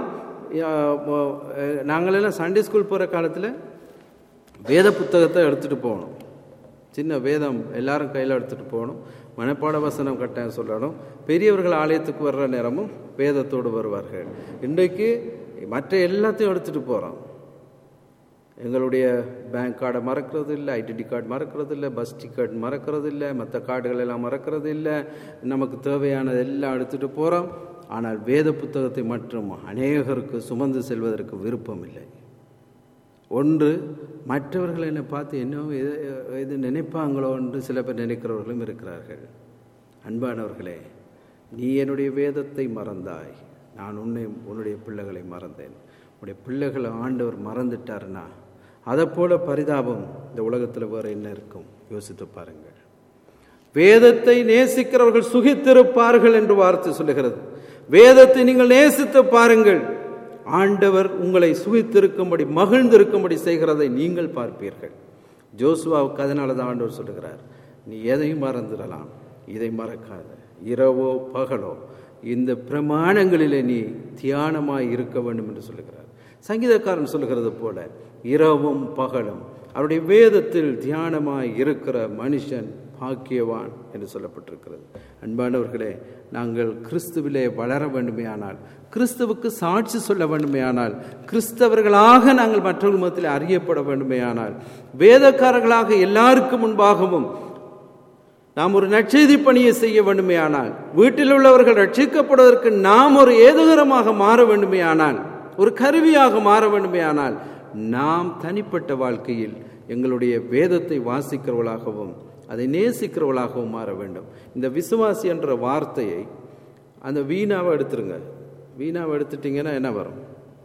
நாங்களெல்லாம் சண்டே ஸ்கூல் போகிற காலத்தில் வேத புத்தகத்தை எடுத்துகிட்டு போகணும் சின்ன வேதம் எல்லாரும் கையில் எடுத்துகிட்டு போகணும் மனப்பாட வசனம் கட்டாயம் சொல்லணும் பெரியவர்கள் ஆலயத்துக்கு வர்ற நேரமும் வேதத்தோடு வருவார்கள் இன்றைக்கு மற்ற எல்லாத்தையும் எடுத்துகிட்டு போகிறோம் எங்களுடைய பேங்க் கார்டை மறக்கிறது இல்லை ஐடென்டி கார்டு மறக்கிறது இல்லை பஸ் டிக்கெட் மறக்கிறது இல்லை மற்ற கார்டுகள் எல்லாம் மறக்கிறது இல்லை நமக்கு தேவையானது எல்லாம் எடுத்துகிட்டு போகிறோம் ஆனால் வேத புத்தகத்தை மட்டும் அநேகருக்கு சுமந்து செல்வதற்கு விருப்பம் இல்லை ஒன்று மற்றவர்கள் என்னை பார்த்து என்ன இது நினைப்பாங்களோ என்று சில பேர் நினைக்கிறவர்களும் இருக்கிறார்கள் அன்பானவர்களே நீ என்னுடைய வேதத்தை மறந்தாய் நான் உன்னை உன்னுடைய பிள்ளைகளை மறந்தேன் உன்னுடைய பிள்ளைகளை ஆண்டவர் மறந்துட்டாருன்னா அதைப்போல பரிதாபம் இந்த உலகத்தில் வேறு என்ன இருக்கும் யோசித்து பாருங்கள் வேதத்தை நேசிக்கிறவர்கள் சுகித்திருப்பார்கள் என்று வார்த்தை சொல்லுகிறது வேதத்தை நீங்கள் நேசித்து பாருங்கள் ஆண்டவர் உங்களை சுகித்திருக்கும்படி மகிழ்ந்திருக்கும்படி செய்கிறதை நீங்கள் பார்ப்பீர்கள் ஜோசுவாவுக்கு அதனால தான் ஆண்டவர் சொல்லுகிறார் நீ எதையும் மறந்துடலாம் இதை மறக்காத இரவோ பகலோ இந்த பிரமாணங்களிலே நீ தியானமாய் இருக்க வேண்டும் என்று சொல்லுகிறார் சங்கீதக்காரன் சொல்லுகிறது போல இரவும் பகலும் அவருடைய வேதத்தில் தியானமாய் இருக்கிற மனுஷன் பாக்கியவான் என்று சொல்லப்பட்டிருக்கிறது அன்பானவர்களே நாங்கள் கிறிஸ்துவிலே வளர வேண்டுமேயானால் கிறிஸ்துவுக்கு சாட்சி சொல்ல வேண்டுமேயானால் கிறிஸ்தவர்களாக நாங்கள் மற்றவர்கள் மத்தியில் அறியப்பட வேண்டுமேயானால் வேதக்காரர்களாக எல்லாருக்கும் முன்பாகவும் நாம் ஒரு நற்செய்தி பணியை செய்ய வேண்டுமேயானால் வீட்டில் உள்ளவர்கள் ரட்சிக்கப்படுவதற்கு நாம் ஒரு ஏதுகரமாக மாற வேண்டுமேயானால் ஒரு கருவியாக மாற வேண்டுமேயானால் நாம் தனிப்பட்ட வாழ்க்கையில் எங்களுடைய வேதத்தை வாசிக்கிறவர்களாகவும் அதை நேசிக்கிறவர்களாகவும் மாற வேண்டும் இந்த விசுவாசி என்ற வார்த்தையை அந்த வீணாவை எடுத்துருங்க வீணாவை எடுத்துட்டிங்கன்னா என்ன வரும்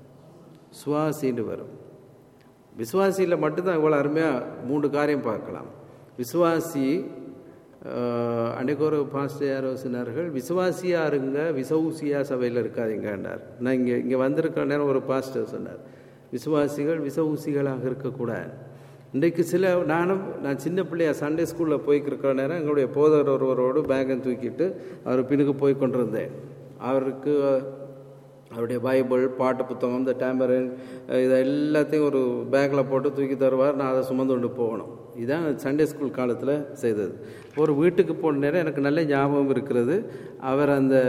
சுவாசின்னு வரும் விசுவாசியில் மட்டும்தான் இவ்வளோ அருமையாக மூன்று காரியம் பார்க்கலாம் விசுவாசி அன்றைக்கு ஒரு பாஸ்டர் யாரோ சொன்னார்கள் விசுவாசியாக இருங்க விசவுசியா சபையில் இருக்காதீங்கன்றார் நான் இங்கே இங்கே வந்திருக்கிற நேரம் ஒரு பாஸ்டர் சொன்னார் விசுவாசிகள் விசவுசிகளாக இருக்கக்கூடாது இன்றைக்கு சில நானும் நான் சின்ன பிள்ளையா சண்டே ஸ்கூலில் போய்க்கிருக்கிற நேரம் எங்களுடைய போதர் ஒருவரோடு பேங்கை தூக்கிட்டு அவர் பின்னுக்கு போய் கொண்டிருந்தேன் அவருக்கு அவருடைய பைபிள் பாட்டு புத்தகம் இந்த டேம்பரின் இதை எல்லாத்தையும் ஒரு பேக்கில் போட்டு தூக்கி தருவார் நான் அதை சுமந்து கொண்டு போகணும் இதுதான் சண்டே ஸ்கூல் காலத்தில் செய்தது ஒரு வீட்டுக்கு போன நேரம் எனக்கு நல்ல ஞாபகம் இருக்கிறது அவர் அந்த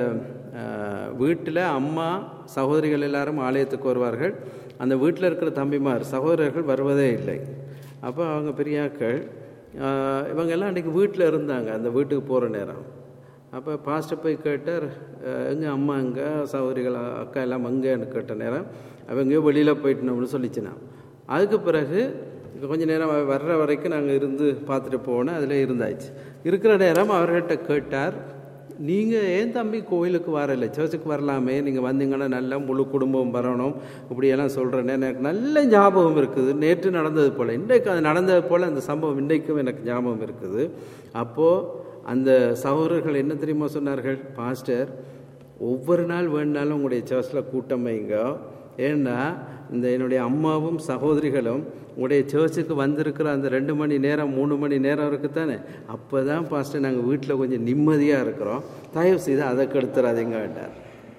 வீட்டில் அம்மா சகோதரிகள் எல்லாரும் ஆலயத்துக்கு வருவார்கள் அந்த வீட்டில் இருக்கிற தம்பிமார் சகோதரர்கள் வருவதே இல்லை அப்போ அவங்க பெரியாக்கள் இவங்க எல்லாம் அன்றைக்கி வீட்டில் இருந்தாங்க அந்த வீட்டுக்கு போகிற நேரம் அப்போ பாஸ்டர் போய் கேட்டார் எங்கள் அம்மா எங்கே சகோதரிகள் அக்கா எல்லாம் அங்கேன்னு கேட்ட நேரம் அவங்க வெளியில் போயிட்டோம்னு சொல்லிச்சுனா அதுக்கு பிறகு கொஞ்ச நேரம் வர்ற வரைக்கும் நாங்கள் இருந்து பார்த்துட்டு போனோம் அதில் இருந்தாச்சு இருக்கிற நேரம் அவர்கிட்ட கேட்டார் நீங்கள் ஏன் தம்பி கோயிலுக்கு வரல சர்ச்சுக்கு வரலாமே நீங்கள் வந்தீங்கன்னா நல்லா முழு குடும்பம் வரணும் இப்படியெல்லாம் சொல்கிறேன்னு எனக்கு நல்ல ஞாபகம் இருக்குது நேற்று நடந்தது போல் இன்றைக்கு அது நடந்தது போல் அந்த சம்பவம் இன்றைக்கும் எனக்கு ஞாபகம் இருக்குது அப்போது அந்த சகோதரர்கள் என்ன தெரியுமா சொன்னார்கள் பாஸ்டர் ஒவ்வொரு நாள் வேணுனாலும் உங்களுடைய சர்ச்சில் கூட்டம் வைங்க ஏன்னா இந்த என்னுடைய அம்மாவும் சகோதரிகளும் உங்களுடைய சர்ச்சுக்கு வந்திருக்கிற அந்த ரெண்டு மணி நேரம் மூணு மணி நேரம் இருக்குது தானே அப்போ தான் பாஸ்டர் நாங்கள் வீட்டில் கொஞ்சம் நிம்மதியாக இருக்கிறோம் தயவு செய்து அதை கெடுத்துறாதீங்க வேண்டார்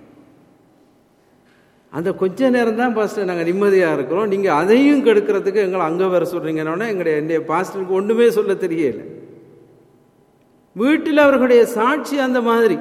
அந்த கொஞ்ச நேரம் தான் பாஸ்டர் நாங்கள் நிம்மதியாக இருக்கிறோம் நீங்கள் அதையும் கெடுக்கிறதுக்கு எங்களை அங்கே வர சொல்கிறீங்கன்னா எங்களுடைய என்னுடைய பாஸ்டருக்கு ஒன்றுமே சொல்ல தெரியலை வீட்டில் அவர்களுடைய சாட்சி அந்த மாதிரி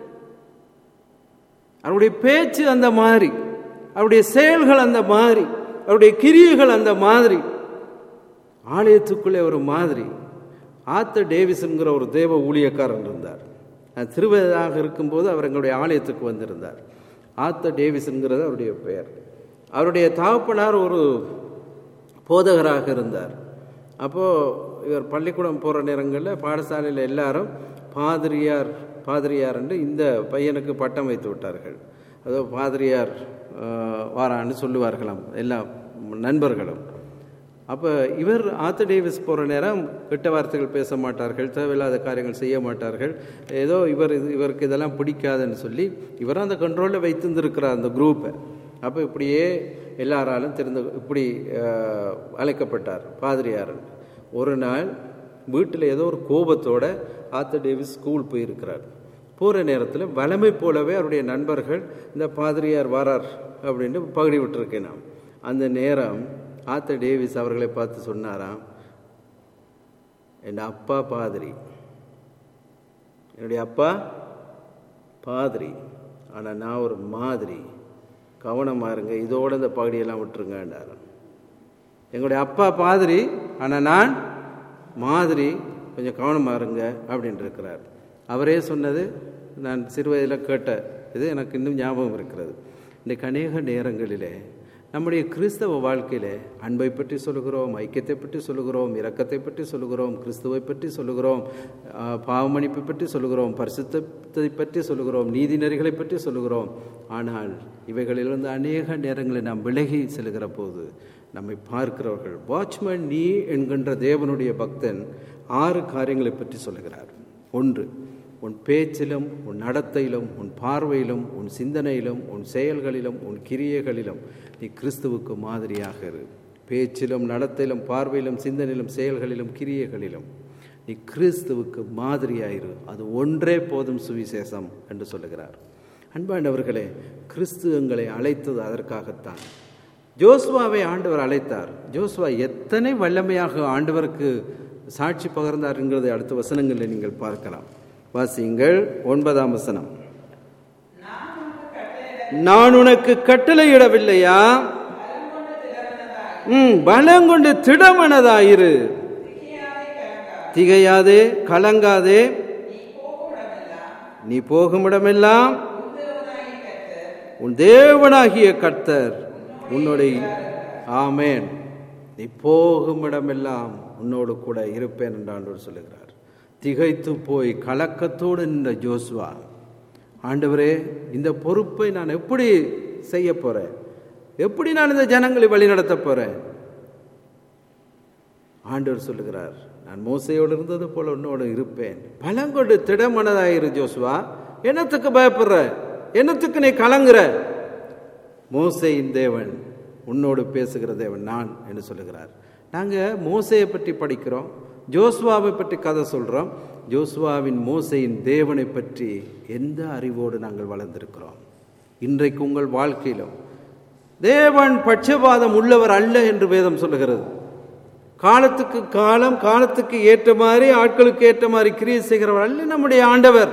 அவருடைய பேச்சு அந்த மாதிரி அவருடைய செயல்கள் அந்த மாதிரி அவருடைய கிரியைகள் அந்த மாதிரி ஆலயத்துக்குள்ளே ஒரு மாதிரி ஆத்த டேவிஸ்ங்கிற ஒரு தேவ ஊழியக்காரன் இருந்தார் திருவதாக இருக்கும்போது அவர் எங்களுடைய ஆலயத்துக்கு வந்திருந்தார் ஆத்த டேவிஸ்ங்கிறது அவருடைய பெயர் அவருடைய தகப்பனார் ஒரு போதகராக இருந்தார் அப்போது இவர் பள்ளிக்கூடம் போகிற நேரங்களில் பாடசாலையில் எல்லாரும் பாதிரியார் பாதிரியார் என்று இந்த பையனுக்கு பட்டம் வைத்து விட்டார்கள் அதோ பாதிரியார் வாரான்னு சொல்லுவார்களாம் எல்லா நண்பர்களும் அப்போ இவர் ஆத்த டேவிஸ் போகிற நேரம் கெட்ட வார்த்தைகள் பேச மாட்டார்கள் தேவையில்லாத காரியங்கள் செய்ய மாட்டார்கள் ஏதோ இவர் இது இவருக்கு இதெல்லாம் பிடிக்காதுன்னு சொல்லி இவர் அந்த கண்ட்ரோலில் வைத்திருந்திருக்கிறார் அந்த குரூப்பை அப்போ இப்படியே எல்லாராலும் தெரிந்து இப்படி அழைக்கப்பட்டார் பாதிரியார் ஒரு நாள் வீட்டில் ஏதோ ஒரு கோபத்தோட ஆத்த டேவிஸ் ஸ்கூல் போயிருக்கிறார் போகிற நேரத்தில் வளமை போலவே அவருடைய நண்பர்கள் இந்த பாதிரியார் வாரார் அப்படின்ட்டு பகுடி விட்டுருக்கேன் நான் அந்த நேரம் ஆத்த டேவிஸ் அவர்களை பார்த்து சொன்னாராம் என் அப்பா பாதிரி என்னுடைய அப்பா பாதிரி ஆனால் நான் ஒரு மாதிரி கவனமாக இருங்க இதோட இந்த பகுதியெல்லாம் விட்டுருங்கன்றாராம் எங்களுடைய அப்பா பாதிரி ஆனால் நான் மாதிரி கொஞ்சம் கவனமாக இருங்க அப்படின்ட்டு இருக்கிறார் அவரே சொன்னது நான் சிறு வயதில் கேட்ட இது எனக்கு இன்னும் ஞாபகம் இருக்கிறது இன்றைக்கு அநேக நேரங்களிலே நம்முடைய கிறிஸ்தவ வாழ்க்கையிலே அன்பை பற்றி சொல்லுகிறோம் ஐக்கியத்தை பற்றி சொல்லுகிறோம் இரக்கத்தை பற்றி சொல்லுகிறோம் கிறிஸ்துவை பற்றி சொல்லுகிறோம் பாவமணிப்பை பற்றி சொல்லுகிறோம் பரிசுத்தத்தை பற்றி சொல்லுகிறோம் நீதி நெறிகளை பற்றி சொல்லுகிறோம் ஆனால் இவைகளிலிருந்து அநேக நேரங்களில் நாம் விலகி செல்கிற போது நம்மை பார்க்கிறவர்கள் வாட்ச்மேன் நீ என்கின்ற தேவனுடைய பக்தன் ஆறு காரியங்களை பற்றி சொல்லுகிறார் ஒன்று உன் பேச்சிலும் உன் நடத்தையிலும் உன் பார்வையிலும் உன் சிந்தனையிலும் உன் செயல்களிலும் உன் கிரியைகளிலும் நீ கிறிஸ்துவுக்கு மாதிரியாக இரு பேச்சிலும் நடத்தையிலும் பார்வையிலும் சிந்தனையிலும் செயல்களிலும் கிரியைகளிலும் நீ கிறிஸ்துவுக்கு மாதிரியாயிரு அது ஒன்றே போதும் சுவிசேஷம் என்று சொல்லுகிறார் அன்பாண்டவர்களே கிறிஸ்து எங்களை அழைத்தது அதற்காகத்தான் ஜோஸ்வாவை ஆண்டவர் அழைத்தார் ஜோஸ்வா எத்தனை வல்லமையாக ஆண்டவருக்கு சாட்சி பகர்ந்தார் என்கிறதை அடுத்த வசனங்களில் நீங்கள் பார்க்கலாம் வாசியுங்கள் ஒன்பதாம் வசனம் நான் உனக்கு கட்டளையிடவில்லையா ம் பலங்கொண்டு திடமனதாயிரு திகையாதே கலங்காதே நீ போகுமிடமெல்லாம் உன் தேவனாகிய கர்த்தர் உன்னுடைய ஆமேன் நீ போகுமிடமெல்லாம் உன்னோடு கூட இருப்பேன் என்று ஆண்டவர் சொல்லுகிறார் திகைத்து போய் கலக்கத்தோடு நின்ற ஜோஸ்வா ஆண்டவரே இந்த பொறுப்பை நான் எப்படி செய்ய போறேன் எப்படி நான் இந்த ஜனங்களை வழிநடத்த போறேன் ஆண்டவர் சொல்லுகிறார் நான் மோசையோடு இருந்தது போல உன்னோடு இருப்பேன் பலங்கொண்டு திடமனதாயிரு ஜோசுவா என்னத்துக்கு பயப்படுற என்னத்துக்கு நீ கலங்குற மோசையின் தேவன் உன்னோடு பேசுகிற தேவன் நான் என்று சொல்லுகிறார் நாங்கள் மோசையை பற்றி படிக்கிறோம் ஜோஸ்வாவை பற்றி கதை சொல்கிறோம் ஜோஸ்வாவின் மோசையின் தேவனை பற்றி எந்த அறிவோடு நாங்கள் வளர்ந்திருக்கிறோம் இன்றைக்கு உங்கள் வாழ்க்கையிலும் தேவன் பட்சபாதம் உள்ளவர் அல்ல என்று வேதம் சொல்லுகிறது காலத்துக்கு காலம் காலத்துக்கு ஏற்ற மாதிரி ஆட்களுக்கு ஏற்ற மாதிரி கிரியை செய்கிறவர் அல்ல நம்முடைய ஆண்டவர்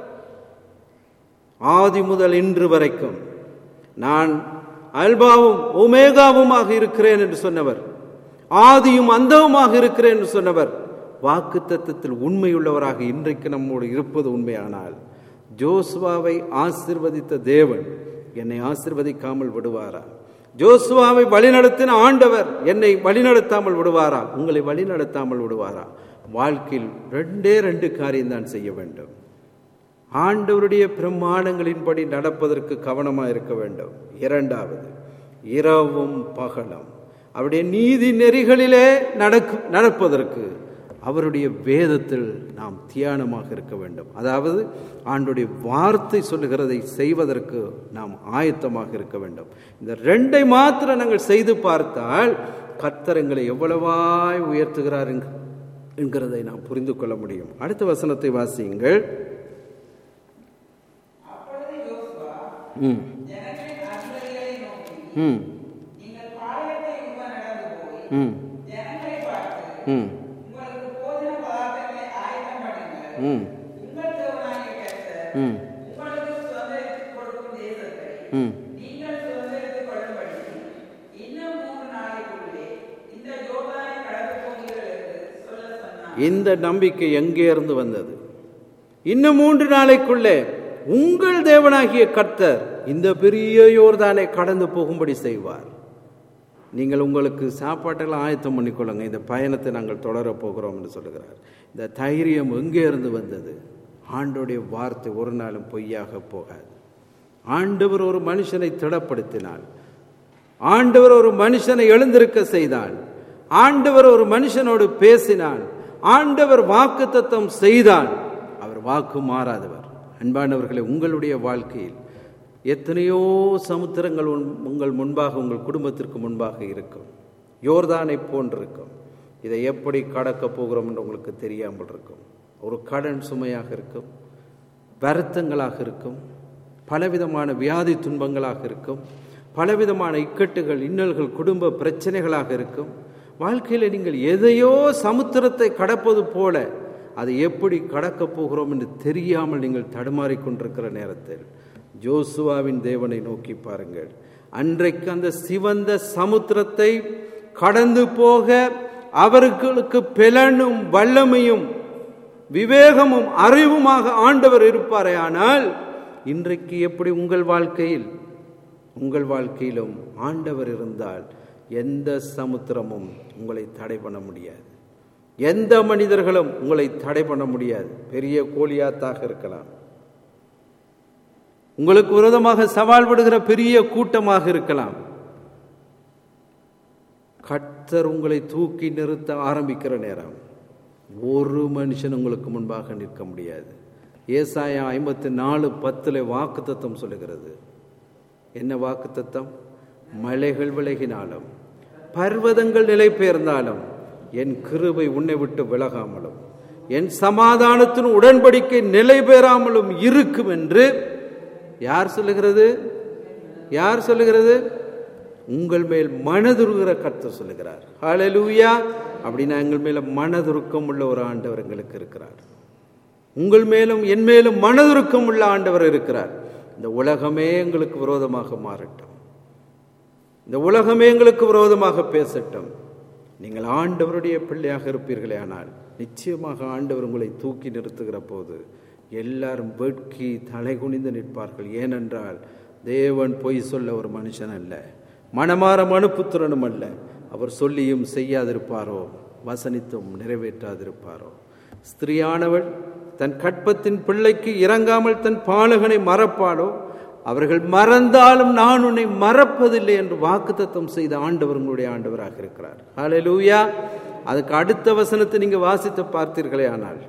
ஆதி முதல் இன்று வரைக்கும் நான் அல்பாவும் ஒமேகாவுமாக இருக்கிறேன் என்று சொன்னவர் ஆதியும் அந்தவுமாக இருக்கிறேன் என்று சொன்னவர் வாக்கு தத்துவத்தில் உண்மையுள்ளவராக இன்றைக்கு நம்மோடு இருப்பது உண்மையானால் ஜோசுவாவை ஆசிர்வதித்த தேவன் என்னை ஆசிர்வதிக்காமல் விடுவாரா ஜோசுவாவை வழிநடத்தின ஆண்டவர் என்னை வழிநடத்தாமல் விடுவாரா உங்களை வழிநடத்தாமல் விடுவாரா வாழ்க்கையில் ரெண்டே ரெண்டு காரியம் தான் செய்ய வேண்டும் ஆண்டவருடைய பிரமாணங்களின்படி நடப்பதற்கு கவனமாக இருக்க வேண்டும் இரண்டாவது இரவும் பகலும் அவருடைய நீதி நெறிகளிலே நடக்கு நடப்பதற்கு அவருடைய வேதத்தில் நாம் தியானமாக இருக்க வேண்டும் அதாவது ஆண்டுடைய வார்த்தை சொல்லுகிறதை செய்வதற்கு நாம் ஆயத்தமாக இருக்க வேண்டும் இந்த ரெண்டை மாத்திரம் நாங்கள் செய்து பார்த்தால் கர்த்தரங்களை எவ்வளவாய் உயர்த்துகிறார் என்கிறதை நாம் புரிந்து கொள்ள முடியும் அடுத்த வசனத்தை வாசியுங்கள் அப்பொழுது யோசுவா ம் ஜனங்களின் அதிபதிகளை நோக்கி ம் நீங்கள் பாளையத்தை உருவ நடந்து போய் ம் ஜனங்களை பார்த்து ம் உங்களுக்கு போஜன பதார்த்தங்களை ஆயத்தம் பண்ணுங்கள் ம் உங்கள் தேவனாகிய கர்த்தர் ம் உங்களுக்கு சுதந்திரத்துக் கொடுக்கும் தேசத்தை ம் நீங்கள் சுதந்திரத்துக் கொள்ளும்படி இன்னும் மூன்று நாளைக்குள்ளே இந்த யோர்தானை கடந்து போகிறீர்கள் என்று சொல்ல சொன்னார் இந்த நம்பிக்கை எங்கே இருந்து வந்தது இன்னும் மூன்று நாளைக்குள்ளே உங்கள் தேவனாகிய கர்த்தர் இந்த பெரிய யோர்தானை கடந்து போகும்படி செய்வார் நீங்கள் உங்களுக்கு சாப்பாட்டெல்லாம் ஆயத்தம் பண்ணிக்கொள்ளுங்க இந்த பயணத்தை நாங்கள் தொடரப் போகிறோம் என்று சொல்லுகிறார் இந்த தைரியம் எங்கே இருந்து வந்தது ஆண்டோடைய வார்த்தை ஒரு நாளும் பொய்யாக போகாது ஆண்டவர் ஒரு மனுஷனை திடப்படுத்தினார் ஆண்டவர் ஒரு மனுஷனை எழுந்திருக்க செய்தான் ஆண்டவர் ஒரு மனுஷனோடு பேசினான் ஆண்டவர் வாக்கு தத்தம் செய்தான் அவர் வாக்கு மாறாதவர் அன்பானவர்களே உங்களுடைய வாழ்க்கையில் எத்தனையோ சமுத்திரங்கள் உன்- உங்கள் முன்பாக உங்கள் குடும்பத்திற்கு முன்பாக இருக்கும் யோர்தானை போன்றிருக்கும் இதை எப்படி கடக்கப் போகிறோம் என்று உங்களுக்கு தெரியாமல் இருக்கும் ஒரு கடன் சுமையாக இருக்கும் வருத்தங்களாக இருக்கும் பலவிதமான வியாதி துன்பங்களாக இருக்கும் பலவிதமான இக்கட்டுகள் இன்னல்கள் குடும்ப பிரச்சனைகளாக இருக்கும் வாழ்க்கையில் நீங்கள் எதையோ சமுத்திரத்தை கடப்பது போல அதை எப்படி கடக்கப் போகிறோம் என்று தெரியாமல் நீங்கள் தடுமாறிக் கொண்டிருக்கிற நேரத்தில் ஜோசுவாவின் தேவனை நோக்கி பாருங்கள் அன்றைக்கு அந்த சிவந்த சமுத்திரத்தை கடந்து போக அவர்களுக்கு பெலனும் வல்லமையும் விவேகமும் அறிவுமாக ஆண்டவர் இருப்பாரே ஆனால் இன்றைக்கு எப்படி உங்கள் வாழ்க்கையில் உங்கள் வாழ்க்கையிலும் ஆண்டவர் இருந்தால் எந்த சமுத்திரமும் உங்களை தடை பண்ண முடியாது எந்த மனிதர்களும் உங்களை தடை பண்ண முடியாது பெரிய கோலியாத்தாக இருக்கலாம் உங்களுக்கு விரோதமாக சவால் விடுகிற பெரிய கூட்டமாக இருக்கலாம் கர்த்தர் உங்களை தூக்கி நிறுத்த ஆரம்பிக்கிற நேரம் ஒரு மனுஷன் உங்களுக்கு முன்பாக நிற்க முடியாது ஏசாயா ஐம்பத்தி நாலு பத்தில் வாக்கு தத்துவம் சொல்லுகிறது என்ன வாக்கு தத்தம் மலைகள் விலகினாலும் பர்வதங்கள் நிலை பெயர்ந்தாலும் என் கிருபை உன்னை விட்டு விலகாமலும் என் சமாதானத்தின் உடன்படிக்கை நிலை பெறாமலும் இருக்கும் என்று யார் சொல்லுகிறது யார் சொல்லுகிறது உங்கள் மேல் மனதுருகிற கர்த்தர் சொல்லுகிறார் ஹalleluya அப்படின்னா எங்கள் மேல மனதுருக்கம் உள்ள ஒரு ஆண்டவர் எங்களுக்கு இருக்கிறார் உங்கள் மேலும் என் மேலும் மனதுருக்கம் உள்ள ஆண்டவர் இருக்கிறார் இந்த உலகமே எங்களுக்கு விரோதமாக மாறட்டும் இந்த உலகமே எங்களுக்கு விரோதமாக பேசட்டும் நீங்கள் ஆண்டவருடைய பிள்ளையாக இருப்பீர்களே ஆனால் நிச்சயமாக ஆண்டவர் உங்களை தூக்கி நிறுத்துகிற போது எல்லாரும் வெட்கி தலை குனிந்து நிற்பார்கள் ஏனென்றால் தேவன் பொய் சொல்ல ஒரு மனுஷன் அல்ல மனமாற மனுப்புத்திரனும் அல்ல அவர் சொல்லியும் செய்யாதிருப்பாரோ வசனித்தும் நிறைவேற்றாதிருப்பாரோ ஸ்திரியானவள் தன் கற்பத்தின் பிள்ளைக்கு இறங்காமல் தன் பாலகனை மறப்பாளோ அவர்கள் மறந்தாலும் நான் உன்னை மறப்பதில்லை என்று வாக்குத்தத்தம் செய்த ஆண்டவர் உங்களுடைய ஆண்டவராக இருக்கிறார் ஹalleluya அதுக்கு அடுத்த வசனத்தை நீங்க வாசித்து பார்த்தீர்களே ஆனால்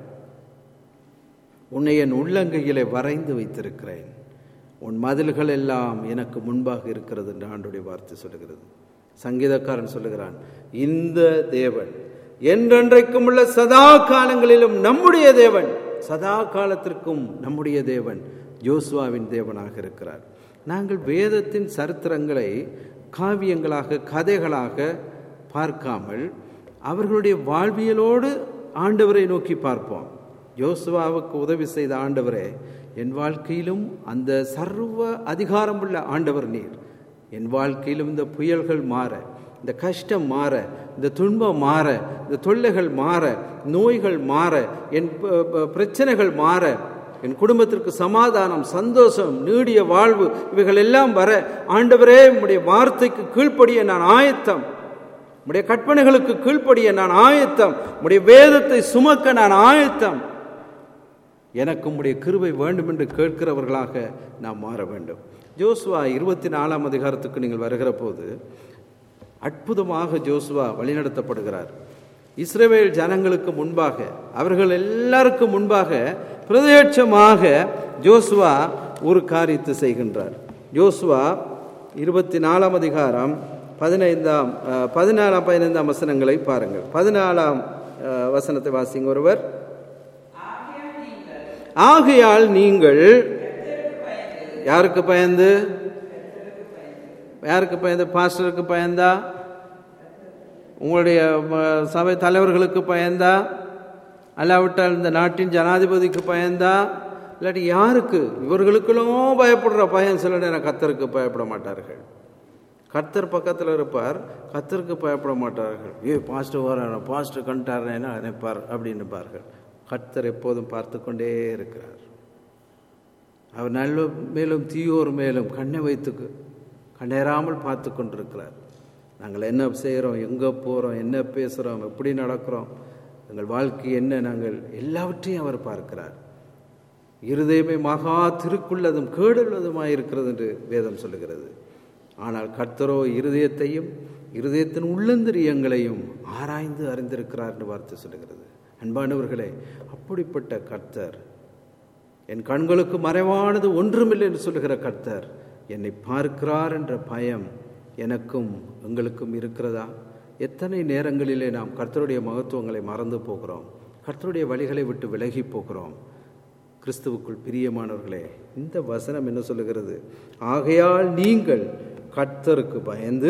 உன்னை என் உள்ளங்கையிலே வரைந்து வைத்திருக்கிறேன் உன் மதில்கள் எல்லாம் எனக்கு முன்பாக இருக்கிறது என்று ஆண்டுடைய வார்த்தை சொல்லுகிறது சங்கீதக்காரன் சொல்லுகிறான் இந்த தேவன் என்றென்றைக்கும் உள்ள சதா காலங்களிலும் நம்முடைய தேவன் சதா காலத்திற்கும் நம்முடைய தேவன் ஜோசுவாவின் தேவனாக இருக்கிறார் நாங்கள் வேதத்தின் சரித்திரங்களை காவியங்களாக கதைகளாக பார்க்காமல் அவர்களுடைய வாழ்வியலோடு ஆண்டவரை நோக்கி பார்ப்போம் யோசுவாவுக்கு உதவி செய்த ஆண்டவரே என் வாழ்க்கையிலும் அந்த சர்வ அதிகாரமுள்ள ஆண்டவர் நீர் என் வாழ்க்கையிலும் இந்த புயல்கள் மாற இந்த கஷ்டம் மாற இந்த துன்பம் மாற இந்த தொல்லைகள் மாற நோய்கள் மாற என் ப- ப- பிரச்சனைகள் மாற என் குடும்பத்திற்கு சமாதானம் சந்தோஷம் நீடிய வாழ்வு இவைகள் எல்லாம் வர ஆண்டவரே உம்முடைய வார்த்தைக்கு கீழ்ப்படிய நான் ஆயத்தம் உம்முடைய கற்பனைகளுக்கு கீழ்ப்படிய நான் ஆயத்தம் உம்முடைய வேதத்தை சுமக்க நான் ஆயத்தம் எனக்கு உம்முடைய கிருபை வேண்டும் என்று கேட்கிறவர்களாக நாம் மாற வேண்டும் ஜோசுவா இருபத்தி நாலாம் அதிகாரத்துக்கு நீங்கள் வருகிற போது அற்புதமாக ஜோசுவா வழிநடத்தப்படுகிறார் இஸ்ரவேல் ஜனங்களுக்கு முன்பாக அவர்கள் எல்லாருக்கும் முன்பாக பிரதேட்சமாக ஜோசுவா ஒரு காரியத்தை செய்கின்றார் ஜோசுவா இருபத்தி நாலாம் அதிகாரம் பதினைந்தாம் அஹ், பதினாலாம் பதினைந்தாம் வசனங்களை பாருங்கள் பதினாலாம் அஹ், வசனத்தை வாசிங்க ஒருவர் ஆகையால் நீங்கள் யாருக்கு பயந்து யாருக்கு பயந்து பாஸ்டருக்கு பயந்தா உங்களுடைய ம, சபை தலைவர்களுக்கு பயந்தா அல்லாவிட்டால் இந்த நாட்டின் ஜனாதிபதிக்கு பயந்தா இல்லாட்டி யாருக்கு இவர்களுக்கெல்லாம் பயப்படுற பயம் சில நேரம் கத்தருக்கு பயப்பட மாட்டார்கள் கர்த்தர் பக்கத்தில் இருப்பார் கத்தருக்கு பயப்பட மாட்டார்கள் ஏ பாஸ்டர் வர பாஸ்டர் கண்டாருன்னா நினைப்பார் அப்படின்னுப்பார்கள் கர்த்தர் எப்போதும் பார்த்து கொண்டே இருக்கிறார் அவர் நல்ல மேலும் தீயோர் மேலும் கண்ணை வைத்து கண்ணேறாமல் பார்த்து கொண்டிருக்கிறார் நாங்கள் என்ன செய்கிறோம் எங்கே போகிறோம் என்ன பேசுகிறோம் எப்படி நடக்கிறோம் எங்கள் வாழ்க்கை என்ன நாங்கள் எல்லாவற்றையும் அவர் பார்க்கிறார் இருதயமே மகா திருக்குள்ளதும் கேடுள்ளதுமாய் இருக்கிறது என்று வேதம் சொல்லுகிறது ஆனால் கர்த்தரோ இருதயத்தையும் இருதயத்தின் உள்ளந்திரியங்களையும் ஆராய்ந்து அறிந்திருக்கிறார் என்று வார்த்தை சொல்லுகிறது அன்பானவர்களே அப்படிப்பட்ட கர்த்தர் என் கண்களுக்கு மறைவானது ஒன்றுமில்லை என்று சொல்லுகிற கர்த்தர் என்னை பார்க்கிறார் என்ற பயம் எனக்கும் உங்களுக்கும் இருக்கிறதா எத்தனை நேரங்களிலே நாம் கர்த்தருடைய மகத்துவங்களை மறந்து போகிறோம் கர்த்தருடைய வழிகளை விட்டு விலகி போகிறோம் கிறிஸ்துவுக்குள் பிரியமானவர்களே இந்த வசனம் என்ன சொல்லுகிறது ஆகையால் நீங்கள் கர்த்தருக்கு பயந்து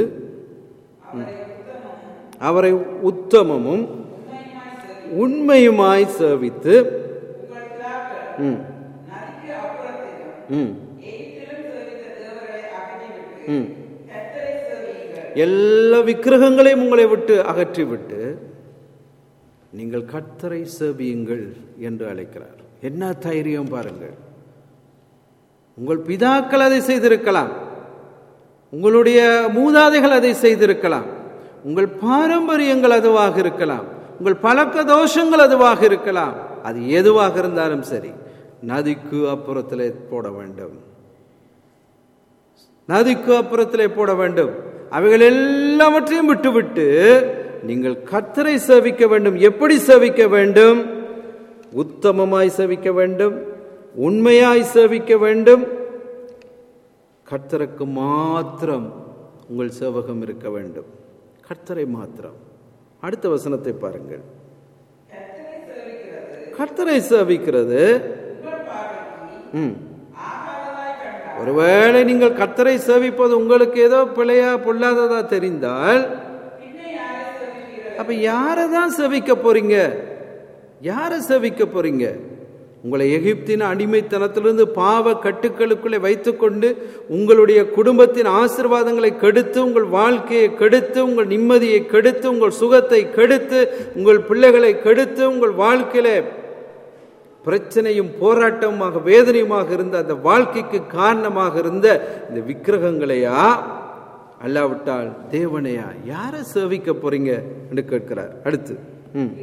அவரை உத்தமமும் உண்மையுமாய் சேவித்து ம் நதிக்கு அப்புறத்திலும் ம் எகிப்திலும் சேவித்த தேவர்களை அகற்றிவிட்டு ம் கர்த்தரை சேவியுங்கள் எல்லா விக்கிரகங்களையும் உங்களை விட்டு அகற்றிவிட்டு நீங்கள் கர்த்தரை சேவியுங்கள் என்று அழைக்கிறார் என்ன தைரியம் பாருங்கள் உங்கள் பிதாக்கள் அதை செய்திருக்கலாம் உங்களுடைய மூதாதைகள் அதை செய்திருக்கலாம் உங்கள் பாரம்பரியங்கள் அதுவாக இருக்கலாம் உங்கள் பழக்க தோஷங்கள் அதுவாக இருக்கலாம் அது எதுவாக இருந்தாலும் சரி நதிக்கு அப்புறத்திலே போட வேண்டும் நதிக்கு அப்புறத்திலே போட வேண்டும் அவைகள் எல்லாவற்றையும் விட்டுவிட்டு நீங்கள் கர்த்தரை சேவிக்க வேண்டும் எப்படி சேவிக்க வேண்டும் உத்தமமாய் சேவிக்க வேண்டும் உண்மையாய் சேவிக்க வேண்டும் கர்த்தருக்கு மாத்திரம் உங்கள் சேவகம் இருக்க வேண்டும் கர்த்தரை மாத்திரம் அடுத்த வசனத்தை பாருங்கள் கர்த்தரை சேவிக்கிறது ம். ஒருவேளை நீங்கள் கர்த்தரை சேவிப்பது உங்களுக்கு ஏதோ பிழையா பொல்லாததா தெரிந்தால் அப்ப யாரை தான் சேவிக்க போறீங்க யாரை சேவிக்க போறீங்க உங்களை எகிப்தின் அடிமைத்தனத்திலிருந்து பாவ கட்டுக்களுக்குள்ளே வைத்துக்கொண்டு உங்களுடைய குடும்பத்தின் ஆசிர்வாதங்களை கெடுத்து உங்கள் வாழ்க்கையை கெடுத்து உங்கள் நிம்மதியை கெடுத்து உங்கள் சுகத்தை கெடுத்து உங்கள் பிள்ளைகளை கெடுத்து உங்கள் வாழ்க்கையில பிரச்சனையும் போராட்டமாக வேதனையுமாக இருந்த அந்த வாழ்க்கைக்கு காரணமாக இருந்த இந்த விக்கிரகங்களையா அல்லாவிட்டால் தேவனையா யாரை சேவிக்க போறீங்க என்று கேட்கிறார் அடுத்து ம்.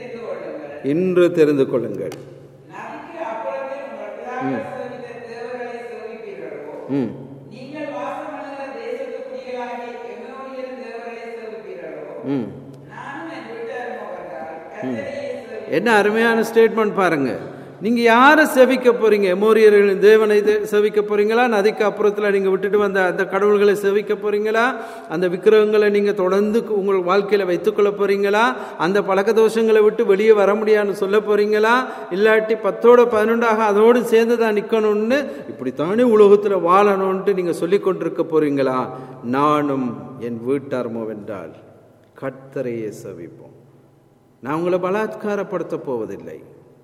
இன்று தெரிந்து கொள்ளுங்கள் நதிக்கு அப்புறமே உங்கள் பிதாக்கள் சேவித்த தேவர்களை சேவிப்பீர்களோ ம். நீங்கள் வாசம் பண்ணுகிற தேசத்து குடிகளாகிய எமோரியர் தேவர்களை சேவிப்பீர்களோ ம். நானும் என் வீட்டாரும் அவர்கள் கர்த்தரையே சேவி என்ன அருமையான ஸ்டேட்மெண்ட் பாருங்க நீங்க யாரை சேவிக்க போறீங்க எமோரியர்களின் தேவனை தே- சேவிக்க போறீங்களா நதிக்கு அப்புறத்துல நீங்க விட்டுட்டு வந்த அந்த கடவுள்களை சேவிக்க போறீங்களா அந்த விக்கிரகங்களை நீங்க தொடர்ந்து கு- உங்கள் வாழ்க்கையில வைத்துக்கொள்ள போறீங்களா அந்த பழக்க தோஷங்களை விட்டு வெளியே வர முடியாதுன்னு சொல்ல போறீங்களா இல்லாட்டி பத்தோட பதினொன்றாக அதோடு சேர்ந்து தான் நிக்கணும்னு இப்படித்தானே உலகத்துல வாழணும்ட்டு நீங்க சொல்லி கொண்டிருக்க போறீங்களா நானும் என் வீட்டார்மோ வென்றால் கர்த்தரையே சேவிப்போம் நான் உங்களை பலாத்காரப்படுத்த போவதில்லை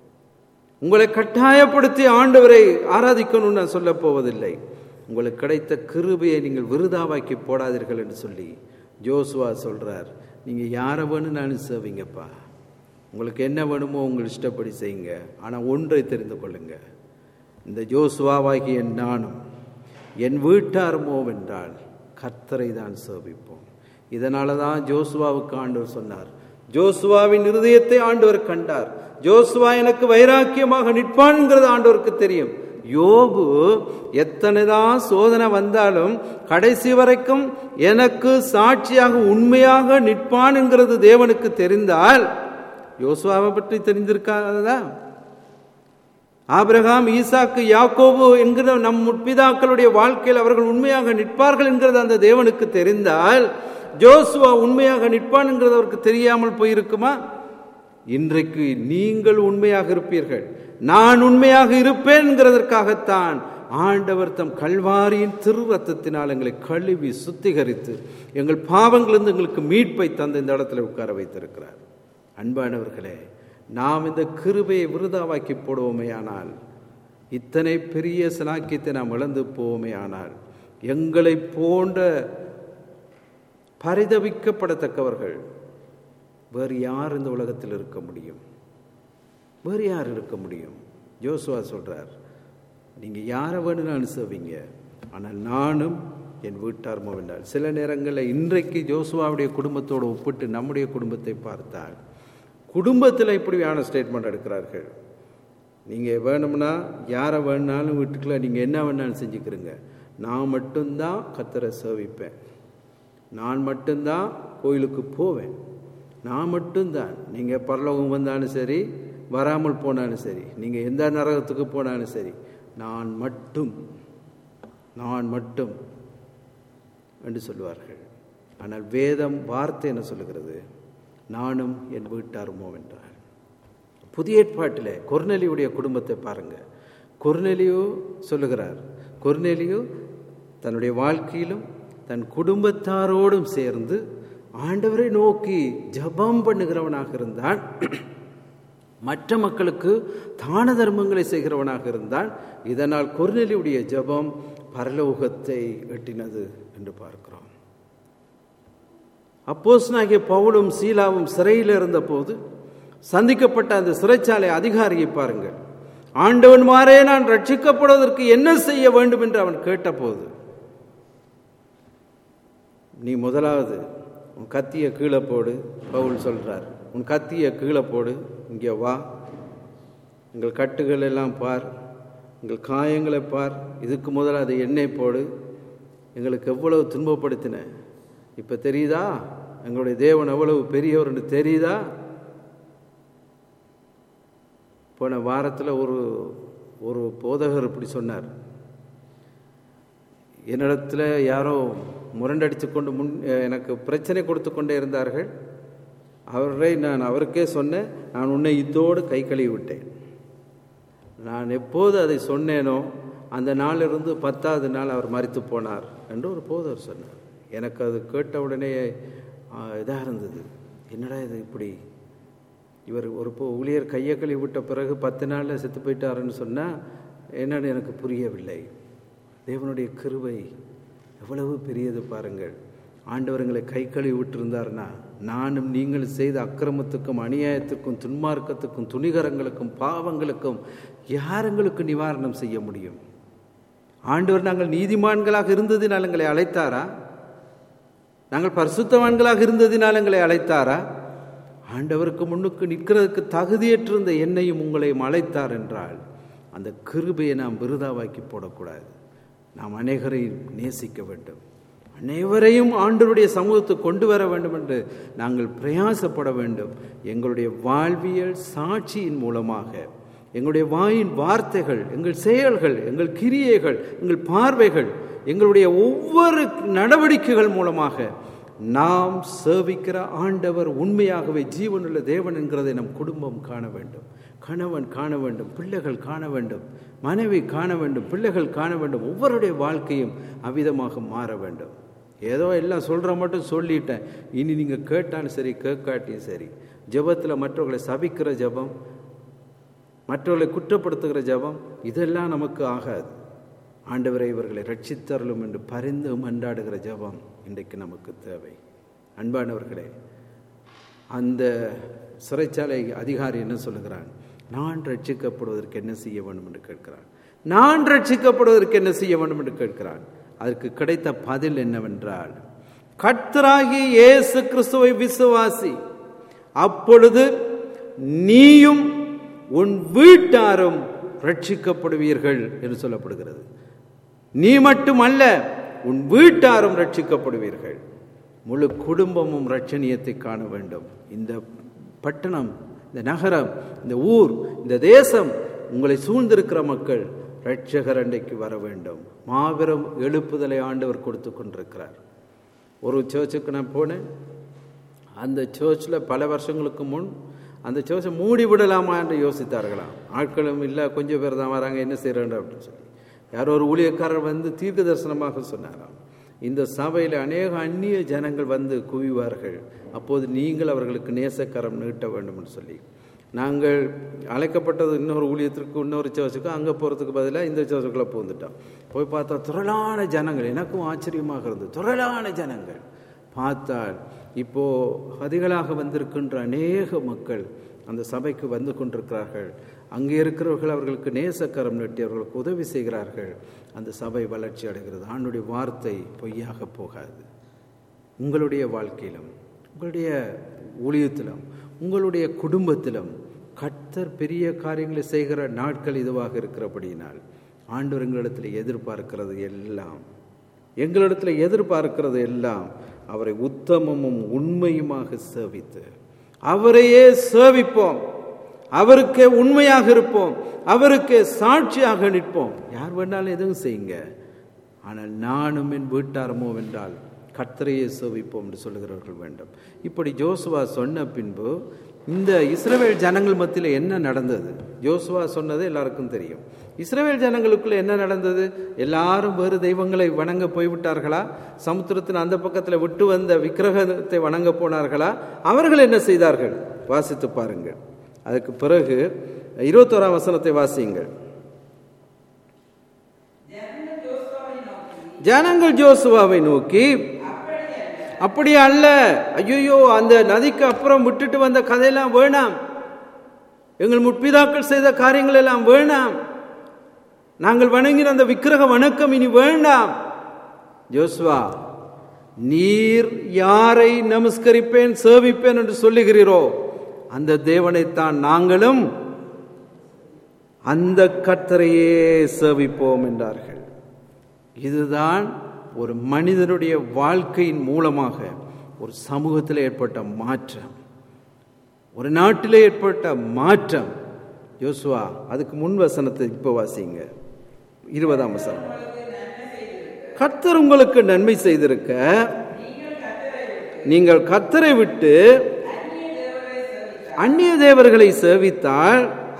உங்களை கட்டாயப்படுத்தி ஆண்டவரை ஆராதிக்கணும்னு நான் சொல்ல போவதில்லை உங்களுக்கு கிடைத்த கிருபையை நீங்கள் விருதாவாக்கி போடாதீர்கள் என்று சொல்லி ஜோசுவா சொல்றார் நீங்க யாரை வேணும்னாலும் சேவிங்கப்பா உங்களுக்கு என்ன வேணுமோ உங்கள் இஷ்டப்படி செய்யுங்க ஆனால் ஒன்றை தெரிந்து கொள்ளுங்க இந்த ஜோசுவாவாகிய நானும் என் வீட்டாருமோ வென்றால் கர்த்தரை தான் சேவிப்போம் இதனால தான் ஜோசுவாவுக்கு ஆண்டவர் சொன்னார் ஜோசுவாவின் இருதயத்தை ஆண்டவர் கண்டார் ஜோசுவா எனக்கு வைராக்கியமாக நிற்பான்ங்கிறது ஆண்டவருக்கு தெரியும் யோபு எத்தனைதான் சோதனை வந்தாலும் கடைசி வரைக்கும் எனக்கு சாட்சியாக உண்மையாக நிற்பான் என்கிறது தேவனுக்கு தெரிந்தால் யோசுவாவை பற்றி தெரிந்திருக்காததா ஆபிரகாம் ஈசாக்கு யாக்கோபு என்கிற நம் முற்பிதாக்களுடைய வாழ்க்கையில் அவர்கள் உண்மையாக நிற்பார்கள் என்கிறது அந்த தேவனுக்கு தெரிந்தால் ஜோசுவா உண்மையாக நிற்பான் என்கிறது அவருக்கு தெரியாமல் போயிருக்குமா இன்றைக்கு நீங்கள் உண்மையாக இருப்பீர்கள் நான் உண்மையாக இருப்பேன் என்கிறதற்காகத்தான் ஆண்டவர் தம் கல்வாரியின் திரு ரத்தத்தினால் எங்களை கழுவி சுத்திகரித்து எங்கள் பாவங்களிலிருந்து எங்களுக்கு மீட்பை தந்து இந்த இடத்துல உட்கார வைத்திருக்கிறார் அன்பானவர்களே நாம் இந்த கிருபையை விருதாவாக்கி போடுவோமே ஆனால் இத்தனை பெரிய சலாக்கியத்தை நாம் இழந்து போவோமே ஆனால் எங்களை போன்ற பரிதவிக்கப்படத்தக்கவர்கள் வேறு யார் இந்த உலகத்தில் இருக்க முடியும் வேறு யார் இருக்க முடியும் ஜோசுவா சொல்றார் நீங்க யாரை வேணும்னாலும் சேவிங்க ஆனால் நானும் என் வீட்டார் மோவினார் சில நேரங்களில் இன்றைக்கு ஜோசுவாவுடைய குடும்பத்தோடு ஒப்பிட்டு நம்முடைய குடும்பத்தை பார்த்தால் குடும்பத்தில் இப்படியான ஸ்டேட்மெண்ட் எடுக்கிறார்கள் நீங்கள் வேணும்னா யாரை வேணுனாலும் வீட்டுக்குள்ள நீங்கள் என்ன வேணாலும் செஞ்சுக்கிறீங்க நான் மட்டும்தான் கத்தரை சேவிப்பேன் நான் மட்டும்தான் கோயிலுக்கு போவேன் நான் மட்டும்தான் நீங்கள் பரலோகம் வந்தாலும் சரி வராமல் போனாலும் சரி நீங்கள் எந்த நரகத்துக்கு போனாலும் சரி நான் மட்டும் நான் மட்டும் என்று சொல்வார்கள் ஆனால் வேதம் வார்த்தை என்ன சொல்லுகிறது நானும் என் வீட்டாருமோ என்றார் புதிய ஏற்பாட்டில் கொர்நெலியுடைய குடும்பத்தை பாருங்க கொர்நெலியோ சொல்லுகிறார் கொர்நெலியோ தன்னுடைய வாழ்க்கையிலும் தன் குடும்பத்தாரோடும் சேர்ந்து ஆண்டவரை நோக்கி ஜபம் பண்ணுகிறவனாக இருந்தான் மற்ற மக்களுக்கு தான தர்மங்களை செய்கிறவனாக இருந்தான் இதனால் கொர்நெலியுடைய ஜபம் பரலோகத்தை எட்டினது என்று பார்க்கிறோம் அப்போஸ்னாகிய பவுலும் சீலாவும் சிறையில் இருந்தபோது சந்திக்கப்பட்ட அந்த சிறைச்சாலை அதிகாரியை பாருங்கள் ஆண்டவன் மாறே நான் ரட்சிக்கப்படுவதற்கு என்ன செய்ய வேண்டும் என்று அவன் கேட்டபோது நீ முதலாவது உன் கத்தியை கீழே போடு பவுல் சொல்றார் உன் கத்தியை கீழே போடு இங்கே வா எங்கள் கட்டுகள் எல்லாம் பார் எங்கள் காயங்களை பார் இதுக்கு முதல்ல அதை எண்ணெய் போடு எங்களுக்கு எவ்வளவு துன்பப்படுத்தின இப்போ தெரியுதா எங்களுடைய தேவன் எவ்வளவு பெரியவர்னு தெரியுதா போன வாரத்தில் ஒரு ஒரு போதகர் இப்படி சொன்னார் என்னிடத்தில் யாரோ முரண்டடித்து கொண்டு முன் எனக்கு பிரச்சனை கொடுத்து கொண்டே இருந்தார்கள் அவரை நான் அவருக்கே சொன்னேன் நான் உன்னை இதோடு கை கழுவி விட்டேன் நான் எப்போது அதை சொன்னேனோ அந்த நாளிலிருந்து பத்தாவது நாள் அவர் மறித்து போனார் என்று ஒரு போதவர் சொன்னார் எனக்கு அது கேட்ட உடனே இதாக இருந்தது என்னடா இது இப்படி இவர் ஒரு போ ஊழியர் கையை கழுவி விட்ட பிறகு பத்து நாளில் செத்து போயிட்டாருன்னு சொன்னால் என்னன்னு எனக்கு புரியவில்லை தேவனுடைய கிருவை எவ்வளவு பெரியது பாருங்கள் ஆண்டவர்களை கை கழுவி விட்டிருந்தார்னா நானும் நீங்கள் செய்த அக்கிரமத்துக்கும் அநியாயத்துக்கும் துன்மார்க்கத்துக்கும் துணிகரங்களுக்கும் பாவங்களுக்கும் யாரெங்களுக்கு நிவாரணம் செய்ய முடியும் ஆண்டவர் நாங்கள் நீதிமான்களாக இருந்ததினால் எங்களை அழைத்தாரா நாங்கள் பரிசுத்தவான்களாக இருந்ததினால் எங்களை அழைத்தாரா ஆண்டவருக்கு முன்னுக்கு நிற்கிறதுக்கு தகுதியற்றிருந்த என்னையும் உங்களையும் அழைத்தார் என்றால் அந்த கிருபையை நாம் விருதாவாக்கி போடக்கூடாது நாம் அநேகரை நேசிக்க வேண்டும் அனைவரையும் ஆண்டவருடைய சமூகத்துக்கு கொண்டு வர வேண்டும் என்று நாங்கள் பிரயாசப்பட வேண்டும் எங்களுடைய வாழ்வியல் சாட்சியின் மூலமாக எங்களுடைய வாயின் வார்த்தைகள் எங்கள் செயல்கள் எங்கள் கிரியைகள் எங்கள் பார்வைகள் எங்களுடைய ஒவ்வொரு நடவடிக்கைகள் மூலமாக நாம் சேவிக்கிற ஆண்டவர் உண்மையாகவே ஜீவனுள்ள தேவன் என்கிறதை நம் குடும்பம் காண வேண்டும் கணவன் காண வேண்டும் பிள்ளைகள் காண வேண்டும் மனைவி காண வேண்டும் பிள்ளைகள் காண வேண்டும் ஒவ்வொருடைய வாழ்க்கையும் அவ்விதமாக மாற வேண்டும் ஏதோ எல்லாம் சொல்கிற மட்டும் சொல்லிட்டேன் இனி நீங்கள் கேட்டாலும் சரி கேட்காட்டியும் சரி ஜபத்தில் மற்றவர்களை சபிக்கிற ஜபம் மற்றவர்களை குற்றப்படுத்துகிற ஜபம் இதெல்லாம் நமக்கு ஆகாது ஆண்டவரை இவர்களை ரட்சித்தரலும் என்று பரிந்து மன்றாடுகிற ஜபம் இன்றைக்கு நமக்கு தேவை அன்பானவர்களே அந்த சிறைச்சாலை அதிகாரி என்ன சொல்லுகிறான் நான் ரட்சிக்கப்படுவதற்கு என்ன செய்ய வேண்டும் என்று கேட்கிறான் நான் ரட்சிக்கப்படுவதற்கு என்ன செய்ய வேண்டும் என்று கேட்கிறான் அதற்கு கிடைத்த பதில் என்னவென்றால் கர்த்தராகிய இயேசு கிறிஸ்துவை விசுவாசி அப்பொழுது நீயும் உன் வீட்டாரும் ரட்சிக்கப்படுவீர்கள் என்று சொல்லப்படுகிறது நீ மட்டுமல்ல உன் வீட்டாரும் ரட்சிக்கப்படுவீர்கள் முழு குடும்பமும் ரட்சணியத்தை காண வேண்டும் இந்த பட்டணம் இந்த நகரம் இந்த ஊர் இந்த தேசம் உங்களை சூழ்ந்திருக்கிற மக்கள் ரட்சகர் அண்டைக்கு வர வேண்டும் மாபெரும் எழுப்புதலை ஆண்டவர் கொடுத்து கொண்டிருக்கிறார் ஒரு சர்ச்சுக்கு நான் போனேன் அந்த சர்ச்சில் பல வருஷங்களுக்கு முன் அந்த சர்ச்சை மூடி விடலாமா என்று யோசித்தார்களாம் ஆட்களும் இல்லை கொஞ்சம் பேர் தான் வராங்க என்ன செய்கிறேன் அப்படின்னு சொல்லி யாரோ ஒரு ஊழியக்காரர் வந்து தீர்க்க தரிசனமாக சொன்னாராம் இந்த சபையில் அநேக அந்நிய ஜனங்கள் வந்து குவிவார்கள் அப்போது நீங்கள் அவர்களுக்கு நேசக்கரம் நீட்ட வேண்டும் என்று சொல்லி நாங்கள் அழைக்கப்பட்டது இன்னொரு ஊழியத்திற்கு இன்னொரு சர்ச்சுக்கு அங்கே போகிறதுக்கு பதிலாக இந்த சர்ச்சுக்குள்ளே போந்துட்டோம் போய் பார்த்தா திரளான ஜனங்கள் எனக்கும் ஆச்சரியமாக இருந்தது திரளான ஜனங்கள் பார்த்தால் இப்போ அதிகளாக வந்திருக்கின்ற அநேக மக்கள் அந்த சபைக்கு வந்து கொண்டிருக்கிறார்கள் அங்கே இருக்கிறவர்கள் அவர்களுக்கு நேசக்கரம் நீட்டி அவர்களுக்கு உதவி செய்கிறார்கள் அந்த சபை வளர்ச்சி அடைகிறது ஆண்டுடைய வார்த்தை பொய்யாக போகாது உங்களுடைய வாழ்க்கையிலும் உங்களுடைய ஊழியத்திலும் உங்களுடைய குடும்பத்திலும் கர்த்தர் பெரிய காரியங்களை செய்கிற நாட்கள் இதுவாக இருக்கிறபடியினால் ஆண்டவர் எங்களிடத்தில் எதிர்பார்க்கிறது எல்லாம் எங்களிடத்தில் எதிர்பார்க்கிறது எல்லாம் அவரை உத்தமமும் உண்மையுமாக சேவித்து அவரையே சேவிப்போம் அவருக்கே உண்மையாக இருப்போம் அவருக்கே சாட்சியாக நிற்போம் யார் வேணாலும் எதுவும் செய்யுங்க ஆனால் நானும் என் வீட்டாரமோ என்றால் கர்த்தரையே சேவிப்போம் என்று சொல்லுகிறவர்கள் வேண்டும் இப்படி ஜோசுவா சொன்ன பின்பு இந்த இஸ்ரவேல் ஜனங்கள் மத்தியில் என்ன நடந்தது ஜோசுவா சொன்னது எல்லாருக்கும் தெரியும் இஸ்ரவேல் ஜனங்களுக்குள்ள என்ன நடந்தது எல்லாரும் வேறு தெய்வங்களை வணங்க போய்விட்டார்களா சமுத்திரத்தின் அந்த பக்கத்தில் விட்டு வந்த விக்கிரகத்தை வணங்க போனார்களா அவர்கள் என்ன செய்தார்கள் வாசித்து பாருங்கள் அதுக்கு பிறகு இருபத்தோராம் வசனத்தை வாசியுங்கள் ஜனங்கள் ஜோசுவாவை நோக்கி அப்படி அல்ல ஐயோ அந்த நதிக்கு அப்புறம் விட்டுட்டு வந்த கதையெல்லாம் வேணாம் எங்கள் முற்பிதாக்கள் செய்த காரியங்கள் எல்லாம் வேணாம் நாங்கள் வணங்கின அந்த விக்கிரக வணக்கம் இனி வேண்டாம் ஜோஸ்வா நீர் யாரை நமஸ்கரிப்பேன் சேவிப்பேன் என்று சொல்லுகிறீரோ அந்த தேவனைத்தான் நாங்களும் அந்த கர்த்தரையே சேவிப்போம் என்றார்கள் இதுதான் ஒரு மனிதனுடைய வாழ்க்கையின் மூலமாக ஒரு சமூகத்தில் ஏற்பட்ட மாற்றம் ஒரு நாட்டிலே ஏற்பட்ட மாற்றம் யோசுவா அதுக்கு முன் வசனத்தை இப்போ வாசிங்க இருபதாம் வசனம் கர்த்தர் உங்களுக்கு நன்மை செய்திருக்க நீங்கள் கர்த்தரை விட்டு அந்நிய தேவர்களை சேவித்தால்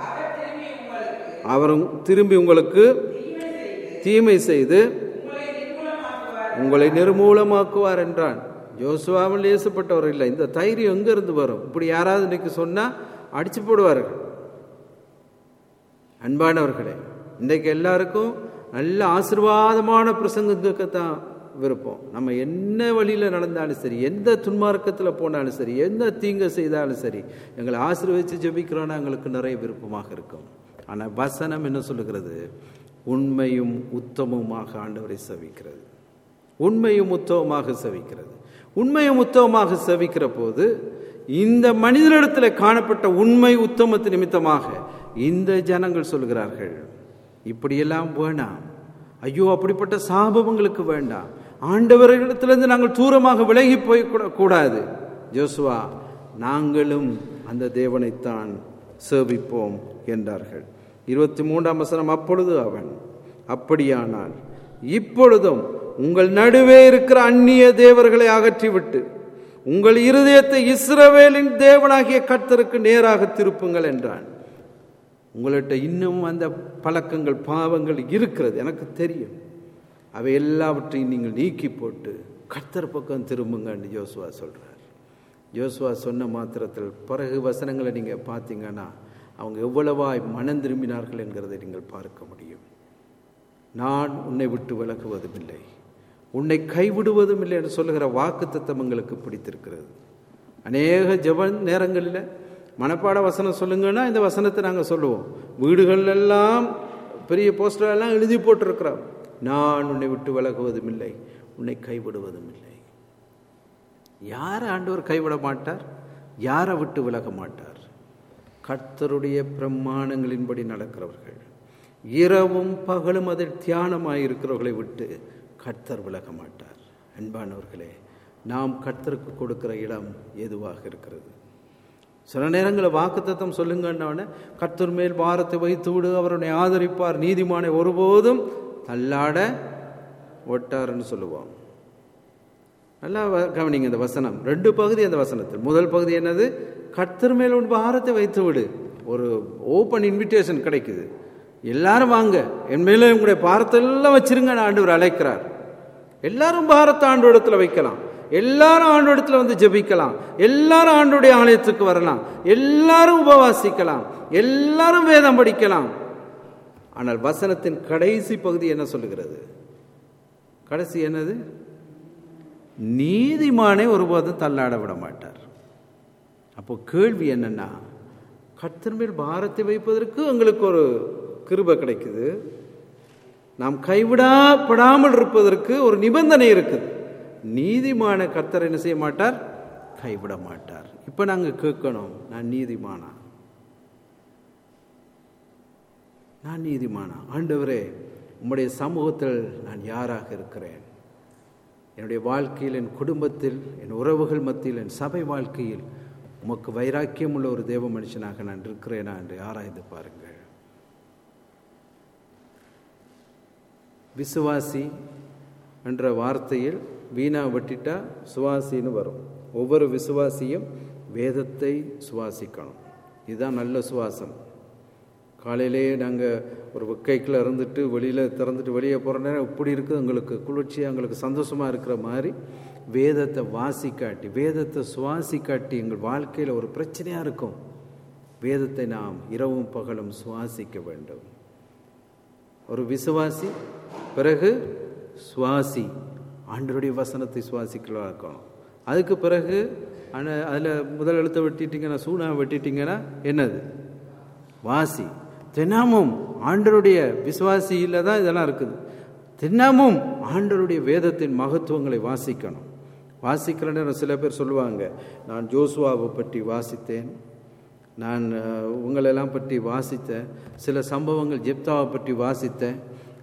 அவரும் திரும்பி உங்களுக்கு தீமை செய்து உங்களை நிர்மூலமாக்குவார் என்றான் யோசுவாவில் ஏசப்பட்டவர் இல்லை இந்த தைரியம் எங்க இருந்து வரும் இப்படி யாராவது இன்னைக்கு சொன்னா அடிச்சு போடுவார்கள் அன்பானவர்களே இன்றைக்கு எல்லாருக்கும் நல்ல ஆசிர்வாதமான பிரசங்கத்தான் விருப்பம் நம்ம என்ன வழியில் நடந்தாலும் சரி எந்த துன்மார்க்கத்தில் போனாலும் சரி எந்த தீங்கை செய்தாலும் சரி எங்களை ஆசீர்வதித்து ஜெபிக்கிறோன்னா எங்களுக்கு நிறைய விருப்பமாக இருக்கும் ஆனால் வசனம் என்ன சொல்லுகிறது உண்மையும் உத்தமமாக ஆண்டவரை செவிக்கிறது உண்மையும் உத்தவமாக செவிக்கிறது உண்மையும் உத்தவமாக செவிக்கிற போது இந்த மனிதனிடத்தில் காணப்பட்ட உண்மை உத்தமத்து நிமித்தமாக இந்த ஜனங்கள் சொல்கிறார்கள் இப்படியெல்லாம் வேண்டாம் ஐயோ அப்படிப்பட்ட சாபங்களுக்கு வேண்டாம் ஆண்டவர்களிடத்திலிருந்து நாங்கள் தூரமாக விலகி போய் கூடாது ஜோசுவா நாங்களும் அந்த தேவனைத்தான் சேவிப்போம் என்றார்கள் இருபத்தி மூன்றாம் வசனம் அப்பொழுது அவன் அப்படியானால் இப்பொழுதும் உங்கள் நடுவே இருக்கிற அந்நிய தேவர்களை அகற்றிவிட்டு உங்கள் இருதயத்தை இஸ்ரவேலின் தேவனாகிய கர்த்தருக்கு நேராக திருப்புங்கள் என்றான் உங்கள்கிட்ட இன்னும் அந்த பழக்கங்கள் பாவங்கள் இருக்கிறது எனக்கு தெரியும் அவை எல்லாவற்றையும் நீங்கள் நீக்கி போட்டு கர்த்தர் பக்கம் திரும்புங்கன்னு யோசுவா சொல்கிறார் யோசுவா சொன்ன மாத்திரத்தில் பிறகு வசனங்களை நீங்கள் பார்த்தீங்கன்னா அவங்க எவ்வளவாய் மனம் திரும்பினார்கள் என்கிறதை நீங்கள் பார்க்க முடியும் நான் உன்னை விட்டு விலகுவதும் இல்லை உன்னை கைவிடுவதும் இல்லை என்று சொல்லுகிற வாக்கு தத்தம் எங்களுக்கு பிடித்திருக்கிறது அநேக ஜப நேரங்களில் மனப்பாட வசனம் சொல்லுங்கன்னா இந்த வசனத்தை நாங்கள் சொல்லுவோம் வீடுகள் எல்லாம் பெரிய போஸ்டர் எல்லாம் எழுதி போட்டிருக்கிறோம் நான் உன்னை விட்டு விலகுவதும் இல்லை உன்னை கைவிடுவதும் இல்லை யார் ஆண்டவர் கைவிட மாட்டார் யாரை விட்டு விலக மாட்டார் கர்த்தருடைய பிரமாணங்களின்படி நடக்கிறவர்கள் இரவும் பகலும் அதில் தியானமாக இருக்கிறவர்களை விட்டு கர்த்தர் விலக மாட்டார் அன்பானவர்களே நாம் கர்த்தருக்கு கொடுக்கிற இடம் எதுவாக இருக்கிறது சில நேரங்களில் வாக்குத்தத்தம் சொல்லுங்கன்னவன கர்த்தர் மேல் பாரத்தை வைத்து விடு அவருடைய ஆதரிப்பார் நீதிமானை ஒருபோதும் தள்ளாட ஒட்டார்னு சொல்லுவோம் நல்லா கவனிங்க இந்த வசனம் ரெண்டு பகுதி அந்த வசனத்தில் முதல் பகுதி என்னது கர்த்தர் மேல் உன் பாரத்தை வைத்து விடு ஒரு ஓப்பன் இன்விடேஷன் கிடைக்குது எல்லாரும் வாங்க என் மேலே உங்களுடைய பாரத்தை எல்லாம் வச்சிருங்க ஆண்டவர் அழைக்கிறார் எல்லாரும் பாரத்தை ஆண்டு இடத்துல வைக்கலாம் எல்லாரும் ஆண்டு இடத்துல வந்து ஜெபிக்கலாம் எல்லாரும் ஆண்டுடைய ஆலயத்துக்கு வரலாம் எல்லாரும் உபவாசிக்கலாம் எல்லாரும் வேதம் படிக்கலாம் ஆனால் வசனத்தின் கடைசி பகுதி என்ன சொல்லுகிறது கடைசி என்னது நீதிமானை ஒருபோதும் தள்ளாட விட மாட்டார் அப்போ கேள்வி என்னன்னா கர்த்தர் மேல் பாரத்தை வைப்பதற்கு எங்களுக்கு ஒரு கிருபை கிடைக்குது நாம் கைவிடப்படாமல் இருப்பதற்கு ஒரு நிபந்தனை இருக்குது நீதிமான கர்த்தர் என்ன செய்ய மாட்டார் கைவிட மாட்டார் இப்போ நாங்கள் கேட்கணும் நான் நீதிமானா நான் நீதிமானா ஆண்டவரே உம்முடைய சமூகத்தில் நான் யாராக இருக்கிறேன் என்னுடைய வாழ்க்கையில் என் குடும்பத்தில் என் உறவுகள் மத்தியில் என் சபை வாழ்க்கையில் உமக்கு வைராக்கியம் உள்ள ஒரு தேவ மனுஷனாக நான் இருக்கிறேனா என்று ஆராய்ந்து பாருங்கள் விசுவாசி என்ற வார்த்தையில் வீணா வெட்டிட்டா சுவாசின்னு வரும் ஒவ்வொரு விசுவாசியும் வேதத்தை சுவாசிக்கணும் இதுதான் நல்ல சுவாசம் காலையிலேயே நாங்கள் ஒரு வெக்கைக்கில் இருந்துட்டு வெளியில் திறந்துட்டு வெளியே போகிற நேரம் இப்படி இருக்குது எங்களுக்கு குளிர்ச்சியாக எங்களுக்கு சந்தோஷமாக இருக்கிற மாதிரி வேதத்தை வாசிக்காட்டி வேதத்தை சுவாசிக்காட்டி எங்கள் வாழ்க்கையில் ஒரு பிரச்சனையாக இருக்கும் வேதத்தை நாம் இரவும் பகலும் சுவாசிக்க வேண்டும் ஒரு விசுவாசி பிறகு சுவாசி ஆண்டருடைய வசனத்தை சுவாசிக்கலாம் இருக்கணும் அதுக்கு பிறகு ஆனால் அதில் முதல் எழுத்தை வெட்டிட்டீங்கன்னா சூனா வெட்டிட்டீங்கன்னா என்னது வாசி தினமும் ஆண்டருடைய விசுவாசியில் தான் இதெல்லாம் இருக்குது தினமும் ஆண்டருடைய வேதத்தின் மகத்துவங்களை வாசிக்கணும் வாசிக்கிற நேரம் சில பேர் சொல்லுவாங்க நான் ஜோசுவாவை பற்றி வாசித்தேன் நான் உங்களெல்லாம் பற்றி வாசித்தேன் சில சம்பவங்கள் ஜெப்தாவை பற்றி வாசித்தேன்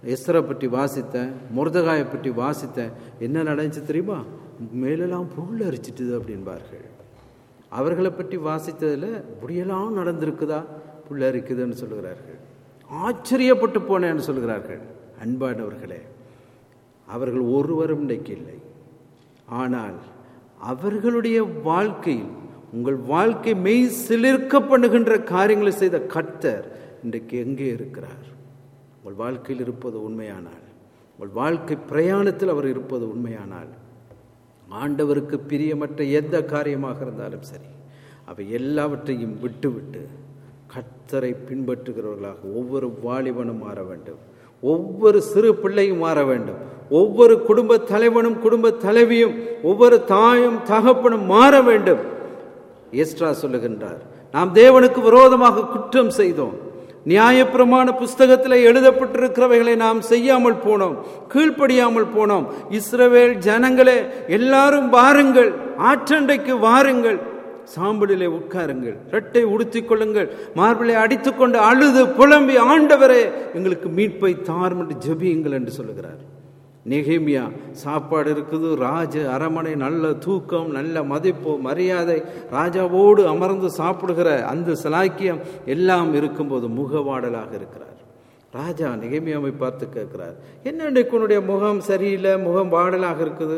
எஸ்தரை பற்றி வாசித்தேன் முருதகாயை பற்றி வாசித்தேன் என்ன நடந்துச்சு தெரியுமா மேலெல்லாம் புல் அரிச்சிட்டுது அப்படின்பார்கள் அவர்களை பற்றி வாசித்ததில் இப்படியெல்லாம் நடந்திருக்குதா புல் அரிக்குதுன்னு சொல்லுகிறார்கள் ஆச்சரியப்பட்டு போனேன்னு சொல்கிறார்கள் அன்பானவர்களே அவர்கள் ஒருவரும் இன்றைக்கு இல்லை ஆனால் அவர்களுடைய வாழ்க்கையில் உங்கள் வாழ்க்கை மெய் சிலிர்க்க பண்ணுகின்ற காரியங்களை செய்த கர்த்தர் இன்றைக்கு எங்கே இருக்கிறார் உங்கள் வாழ்க்கையில் இருப்பது உண்மையானால் உங்கள் வாழ்க்கை பிரயாணத்தில் அவர் இருப்பது உண்மையானால் ஆண்டவருக்கு பிரியமற்ற எந்த காரியமாக இருந்தாலும் சரி அவை எல்லாவற்றையும் விட்டுவிட்டு கர்த்தரை பின்பற்றுகிறவர்களாக ஒவ்வொரு வாலிபனும் மாற வேண்டும் ஒவ்வொரு சிறு பிள்ளையும் மாற வேண்டும் ஒவ்வொரு குடும்ப தலைவனும் குடும்ப தலைவியும் ஒவ்வொரு தாயும் தகப்பனும் மாற வேண்டும் எஸ்ட்ரா சொல்லுகின்றார் நாம் தேவனுக்கு விரோதமாக குற்றம் செய்தோம் நியாயப்பிரமாண புஸ்தகத்தில் எழுதப்பட்டிருக்கிறவைகளை நாம் செய்யாமல் போனோம் கீழ்ப்படியாமல் போனோம் இஸ்ரவேல் ஜனங்களே எல்லாரும் வாருங்கள் ஆற்றண்டைக்கு வாருங்கள் சாம்பலிலே உட்காருங்கள் ரெட்டை உடுத்திக் கொள்ளுங்கள் மார்பிளை அடித்துக்கொண்டு அழுது புலம்பி ஆண்டவரே எங்களுக்கு மீட்பை தாரும் என்று ஜெபியுங்கள் என்று சொல்லுகிறார் நெகேமியா சாப்பாடு இருக்குது ராஜ அரமனை நல்ல தூக்கம் நல்ல மதிப்பு மரியாதை ராஜாவோடு அமர்ந்து சாப்பிடுகிற அந்த சலாக்கியம் எல்லாம் இருக்கும்போது முகவாடலாக இருக்கிறார் ராஜா நெகேமியாவை பார்த்து கேட்கிறார் என்ன இன்றைக்கு உன்னுடைய முகம் சரியில்லை முகம் வாடலாக இருக்குது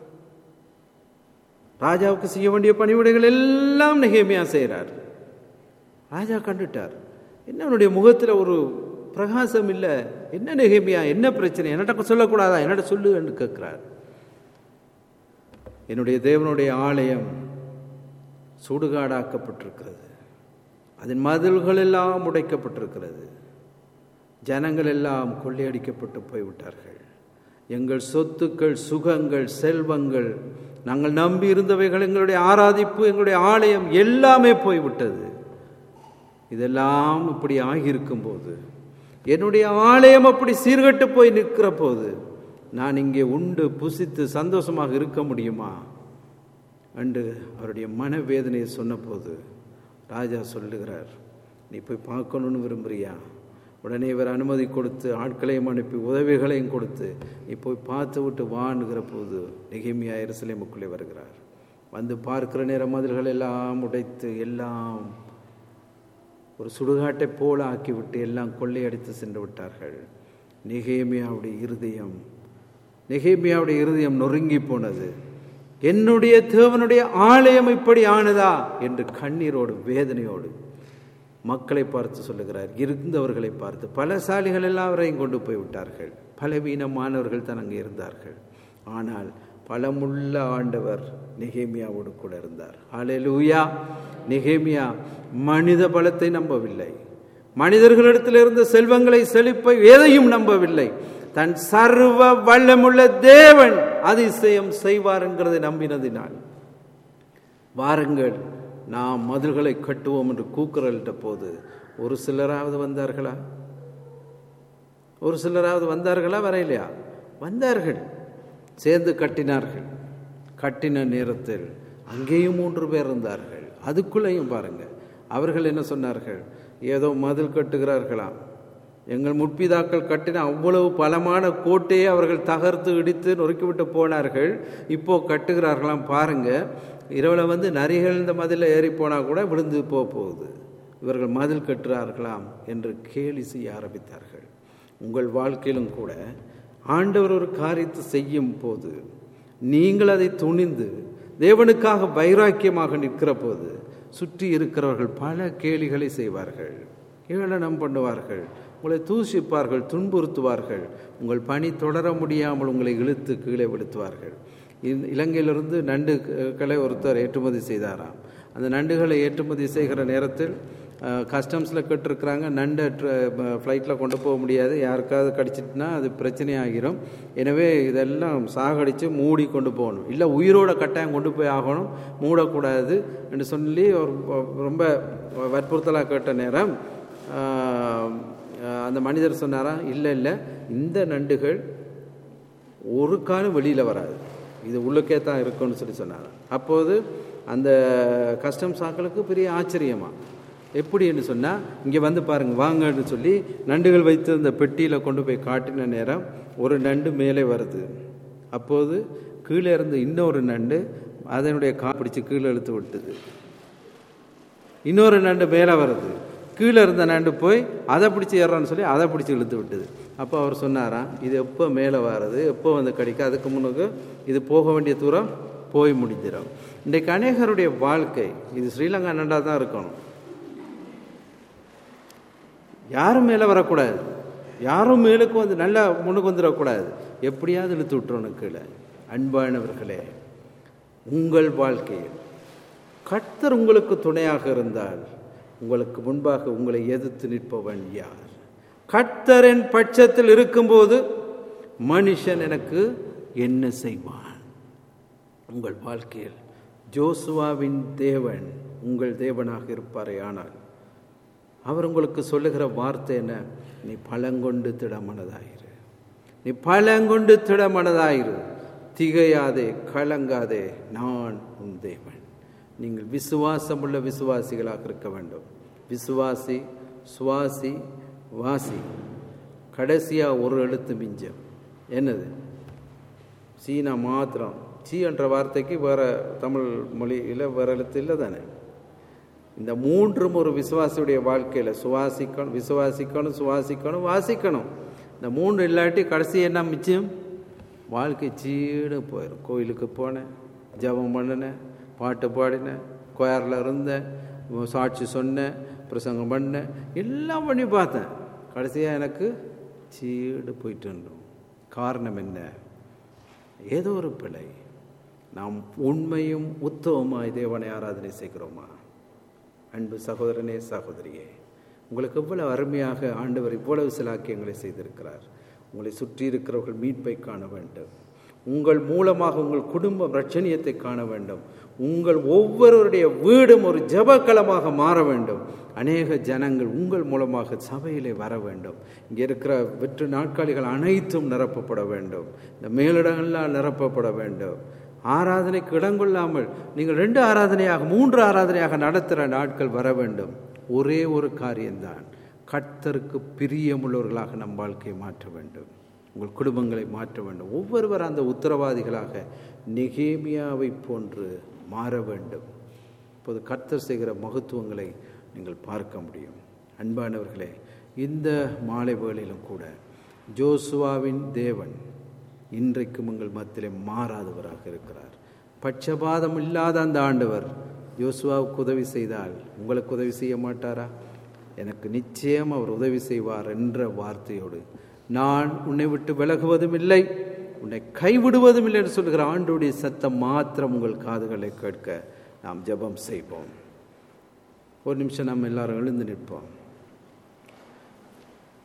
ராஜாவுக்கு செய்ய வேண்டிய பணிவிடைகள் எல்லாம் நெகேமியா செய்கிறார் ராஜா கண்டுட்டார் என்ன உன்னுடைய முகத்தில் ஒரு பிரகாசம் இல்லை என்ன நெகேமியா என்ன பிரச்சனை என்னட்ட சொல்லக்கூடாதா என்னட்ட சொல்லு என்று கேட்கிறார் என்னுடைய தேவனுடைய ஆலயம் சுடுகாடாக்கப்பட்டிருக்கிறது அதன் மதில்கள் எல்லாம் உடைக்கப்பட்டிருக்கிறது ஜனங்கள் எல்லாம் கொள்ளையடிக்கப்பட்டு போய்விட்டார்கள் எங்கள் சொத்துக்கள் சுகங்கள் செல்வங்கள் நாங்கள் நம்பி இருந்தவைகள் எங்களுடைய ஆராதிப்பு எங்களுடைய ஆலயம் எல்லாமே போய்விட்டது இதெல்லாம் இப்படி ஆகியிருக்கும் போது என்னுடைய ஆலயம் அப்படி சீர்கட்டு போய் நிற்கிற போது நான் இங்கே உண்டு புசித்து சந்தோஷமாக இருக்க முடியுமா என்று அவருடைய மனவேதனையை சொன்னபோது ராஜா சொல்லுகிறார் நீ போய் பார்க்கணும்னு விரும்புறியா உடனே இவர் அனுமதி கொடுத்து ஆட்களையும் அனுப்பி உதவிகளையும் கொடுத்து நீ போய் பார்த்து விட்டு வான்கிற போது நெகிமியா எருசலேமுக்குள்ளே வருகிறார் வந்து பார்க்கிற நேரம் மதில்கள் எல்லாம் உடைத்து எல்லாம் ஒரு சுடுகாட்டை போல ஆக்கிவிட்டு எல்லாம் கொள்ளையடித்து சென்று விட்டார்கள் நெகேமியாவுடைய இருதயம் நெகேமியாவுடைய இருதயம் நொறுங்கி போனது என்னுடைய தேவனுடைய ஆலயம் இப்படி ஆனதா என்று கண்ணீரோடு வேதனையோடு மக்களை பார்த்து சொல்லுகிறார் இருந்தவர்களை பார்த்து பல சாலிகள் எல்லாவரையும் கொண்டு போய் விட்டார்கள் பலவீனமானவர்கள் தான் அங்கே இருந்தார்கள் ஆனால் பலமுள்ள ஆண்டவர் நெகேமியாவோடு கூட இருந்தார் ஆலேலூயா நெகேமியா மனித பலத்தை நம்பவில்லை மனிதர்களிடத்தில் இருந்த செல்வங்களை செழிப்பை எதையும் நம்பவில்லை தன் சர்வ வல்லமுள்ள தேவன் அதிசயம் செய்வார் என்கிறதை நம்பினதினால் வாருங்கள் நாம் மதில்களை கட்டுவோம் என்று கூக்குரலிட்ட போது ஒரு சிலராவது வந்தார்களா ஒரு சிலராவது வந்தார்களா வரையிலையா வந்தார்கள் சேர்ந்து கட்டினார்கள் கட்டின நேரத்தில் அங்கேயும் மூன்று பேர் இருந்தார்கள் அதுக்குள்ளேயும் பாருங்க அவர்கள் என்ன சொன்னார்கள் ஏதோ மதில் கட்டுகிறார்களாம் எங்கள் முற்பிதாக்கள் கட்டின அவ்வளவு பலமான கோட்டையை அவர்கள் தகர்த்து இடித்து நொறுக்கிவிட்டு போனார்கள் இப்போ கட்டுகிறார்களாம் பாருங்க இரவில் வந்து நரிகள் இந்த மதிலில் ஏறி போனால் கூட விழுந்து போக போகுது இவர்கள் மதில் கட்டுறார்களாம் என்று கேலி செய்ய ஆரம்பித்தார்கள் உங்கள் வாழ்க்கையிலும் கூட ஆண்டவர் ஒரு காரியத்தை செய்யும் போது நீங்கள் அதை துணிந்து தேவனுக்காக வைராக்கியமாக நிற்கிற போது சுற்றி இருக்கிறவர்கள் பல கேலிகளை செய்வார்கள் ஏளனம் பண்ணுவார்கள் உங்களை தூஷிப்பார்கள் துன்புறுத்துவார்கள் உங்கள் பணி தொடர முடியாமல் உங்களை இழுத்து கீழே விழுத்துவார்கள் இலங்கையிலிருந்து நண்டுகளை ஒருத்தர் ஏற்றுமதி செய்தாராம் அந்த நண்டுகளை ஏற்றுமதி செய்கிற நேரத்தில் கஸ்டம்ஸில் கட்டிருக்கிறாங்க நண்டை ஃப்ளைட்டில் கொண்டு போக முடியாது யாருக்காவது கடிச்சிட்டுனா அது பிரச்சனையாகிரும் எனவே இதெல்லாம் சாகடித்து மூடி கொண்டு போகணும் இல்லை உயிரோட கட்டாயம் கொண்டு போய் ஆகணும் மூடக்கூடாது என்று சொல்லி ஒரு ரொம்ப வற்புறுத்தலாக கேட்ட நேரம் அந்த மனிதர் சொன்னாரா இல்லை இல்லை இந்த நண்டுகள் ஒரு காலம் வெளியில் வராது இது உள்ளுக்கே தான் இருக்கும்னு சொல்லி சொன்னார் அப்போது அந்த கஸ்டம்ஸ் ஆக்களுக்கு பெரிய ஆச்சரியமா எப்படின்னு சொன்னால் இங்கே வந்து பாருங்க வாங்கன்னு சொல்லி நண்டுகள் வைத்து அந்த பெட்டியில் கொண்டு போய் காட்டின நேரம் ஒரு நண்டு மேலே வருது அப்போது கீழே இருந்த இன்னொரு நண்டு அதனுடைய கா பிடிச்சு கீழே இழுத்து விட்டுது இன்னொரு நண்டு மேலே வருது கீழே இருந்த நண்டு போய் அதை பிடிச்சி ஏறான்னு சொல்லி அதை பிடிச்சி இழுத்து விட்டுது அப்போ அவர் சொன்னாராம் இது எப்போ மேலே வர்றது எப்போ வந்து கிடைக்கும் அதுக்கு முன்னுக்கு இது போக வேண்டிய தூரம் போய் முடிஞ்சிடும் இன்றைக்கு அநேகருடைய வாழ்க்கை இது ஸ்ரீலங்கா நண்டாக தான் இருக்கணும் யாரும் மேலே வரக்கூடாது யாரும் மேலுக்கு வந்து நல்லா முன்னுக்கு வந்துடக்கூடாது எப்படியாவது இழுத்து விட்டுறணும் கீழே அன்பானவர்களே உங்கள் வாழ்க்கையில் கர்த்தர் உங்களுக்கு துணையாக இருந்தால் உங்களுக்கு முன்பாக உங்களை எதிர்த்து நிற்பவன் யார் கர்த்தரின் பட்சத்தில் இருக்கும்போது மனுஷன் எனக்கு என்ன செய்வான் உங்கள் வாழ்க்கையில் ஜோசுவாவின் தேவன் உங்கள் தேவனாக இருப்பாரே ஆனால் அவர் உங்களுக்கு சொல்லுகிற வார்த்தை என்ன நீ பழங்கொண்டு திடமனதாயிரு நீ பழங்கொண்டு திடமனதாயிரு திகையாதே கலங்காதே நான் உன் தேவன் நீங்கள் விசுவாசமுள்ள விசுவாசிகளாக இருக்க வேண்டும் விசுவாசி சுவாசி வாசி கடைசியாக ஒரு எழுத்து மிஞ்சம் என்னது சீனா மாத்திரம் சீ என்ற வார்த்தைக்கு வேற தமிழ் மொழியில் வேற எழுத்து இல்லை தானே இந்த மூன்றும் ஒரு விசுவாசியுடைய வாழ்க்கையில் சுவாசிக்கணும் விசுவாசிக்கணும் சுவாசிக்கணும் வாசிக்கணும் இந்த மூன்று இல்லாட்டி கடைசி என்ன மிச்சம் வாழ்க்கை சீடு போயிடும் கோயிலுக்கு போனேன் ஜபம் பண்ணினேன் பாட்டு பாடினேன் கொயரில் இருந்தேன் சாட்சி சொன்னேன் பிரசங்கம் பண்ணேன் எல்லாம் பண்ணி பார்த்தேன் கடைசியாக எனக்கு சீடு போயிட்டு இருந்தோம் காரணம் என்ன ஏதோ ஒரு பிழை நாம் உண்மையும் உத்தவமாய் தேவனை ஆராதனை செய்கிறோமா அன்பு சகோதரனே சகோதரியே உங்களுக்கு எவ்வளவு அருமையாக ஆண்டவர் இவ்வளவு சிலாக்கியங்களை செய்திருக்கிறார் உங்களை சுற்றி இருக்கிறவர்கள் மீட்பை காண வேண்டும் உங்கள் மூலமாக உங்கள் குடும்பம் ரட்சணியத்தை காண வேண்டும் உங்கள் ஒவ்வொருவருடைய வீடும் ஒரு ஜபக்களமாக மாற வேண்டும் அநேக ஜனங்கள் உங்கள் மூலமாக சபையிலே வர வேண்டும் இங்கே இருக்கிற வெற்று நாட்காலிகள் அனைத்தும் நிரப்பப்பட வேண்டும் இந்த மேலிடங்கள்லாம் நிரப்பப்பட வேண்டும் ஆராதனைக்கு இடங்கொள்ளாமல் நீங்கள் ரெண்டு ஆராதனையாக மூன்று ஆராதனையாக நடத்துகிற நாட்கள் வர வேண்டும் ஒரே ஒரு காரியம்தான் கர்த்தருக்கு பிரியமுள்ளவர்களாக நம் வாழ்க்கையை மாற்ற வேண்டும் உங்கள் குடும்பங்களை மாற்ற வேண்டும் ஒவ்வொருவர் அந்த உத்தரவாதிகளாக நெகேமியாவை போன்று மாற வேண்டும் இப்போது கர்த்தர் செய்கிற மகத்துவங்களை நீங்கள் பார்க்க முடியும் அன்பானவர்களே இந்த மாலை வேளையிலும் கூட ஜோசுவாவின் தேவன் இன்றைக்கும் உங்கள் மத்தியிலே மாறாதவராக இருக்கிறார் பட்சபாதம் இல்லாத அந்த ஆண்டவர் யோசுவாவுக்கு உதவி செய்தால் உங்களுக்கு உதவி செய்ய மாட்டாரா எனக்கு நிச்சயம் அவர் உதவி செய்வார் என்ற வார்த்தையோடு நான் உன்னை விட்டு விலகுவதும் இல்லை உன்னை கைவிடுவதும் இல்லை என்று சொல்கிற ஆண்டுடைய சத்தம் மாத்திரம் உங்கள் காதுகளை கேட்க நாம் ஜெபம் செய்வோம் ஒரு நிமிஷம் நாம் எல்லாரும் எழுந்து நிற்போம்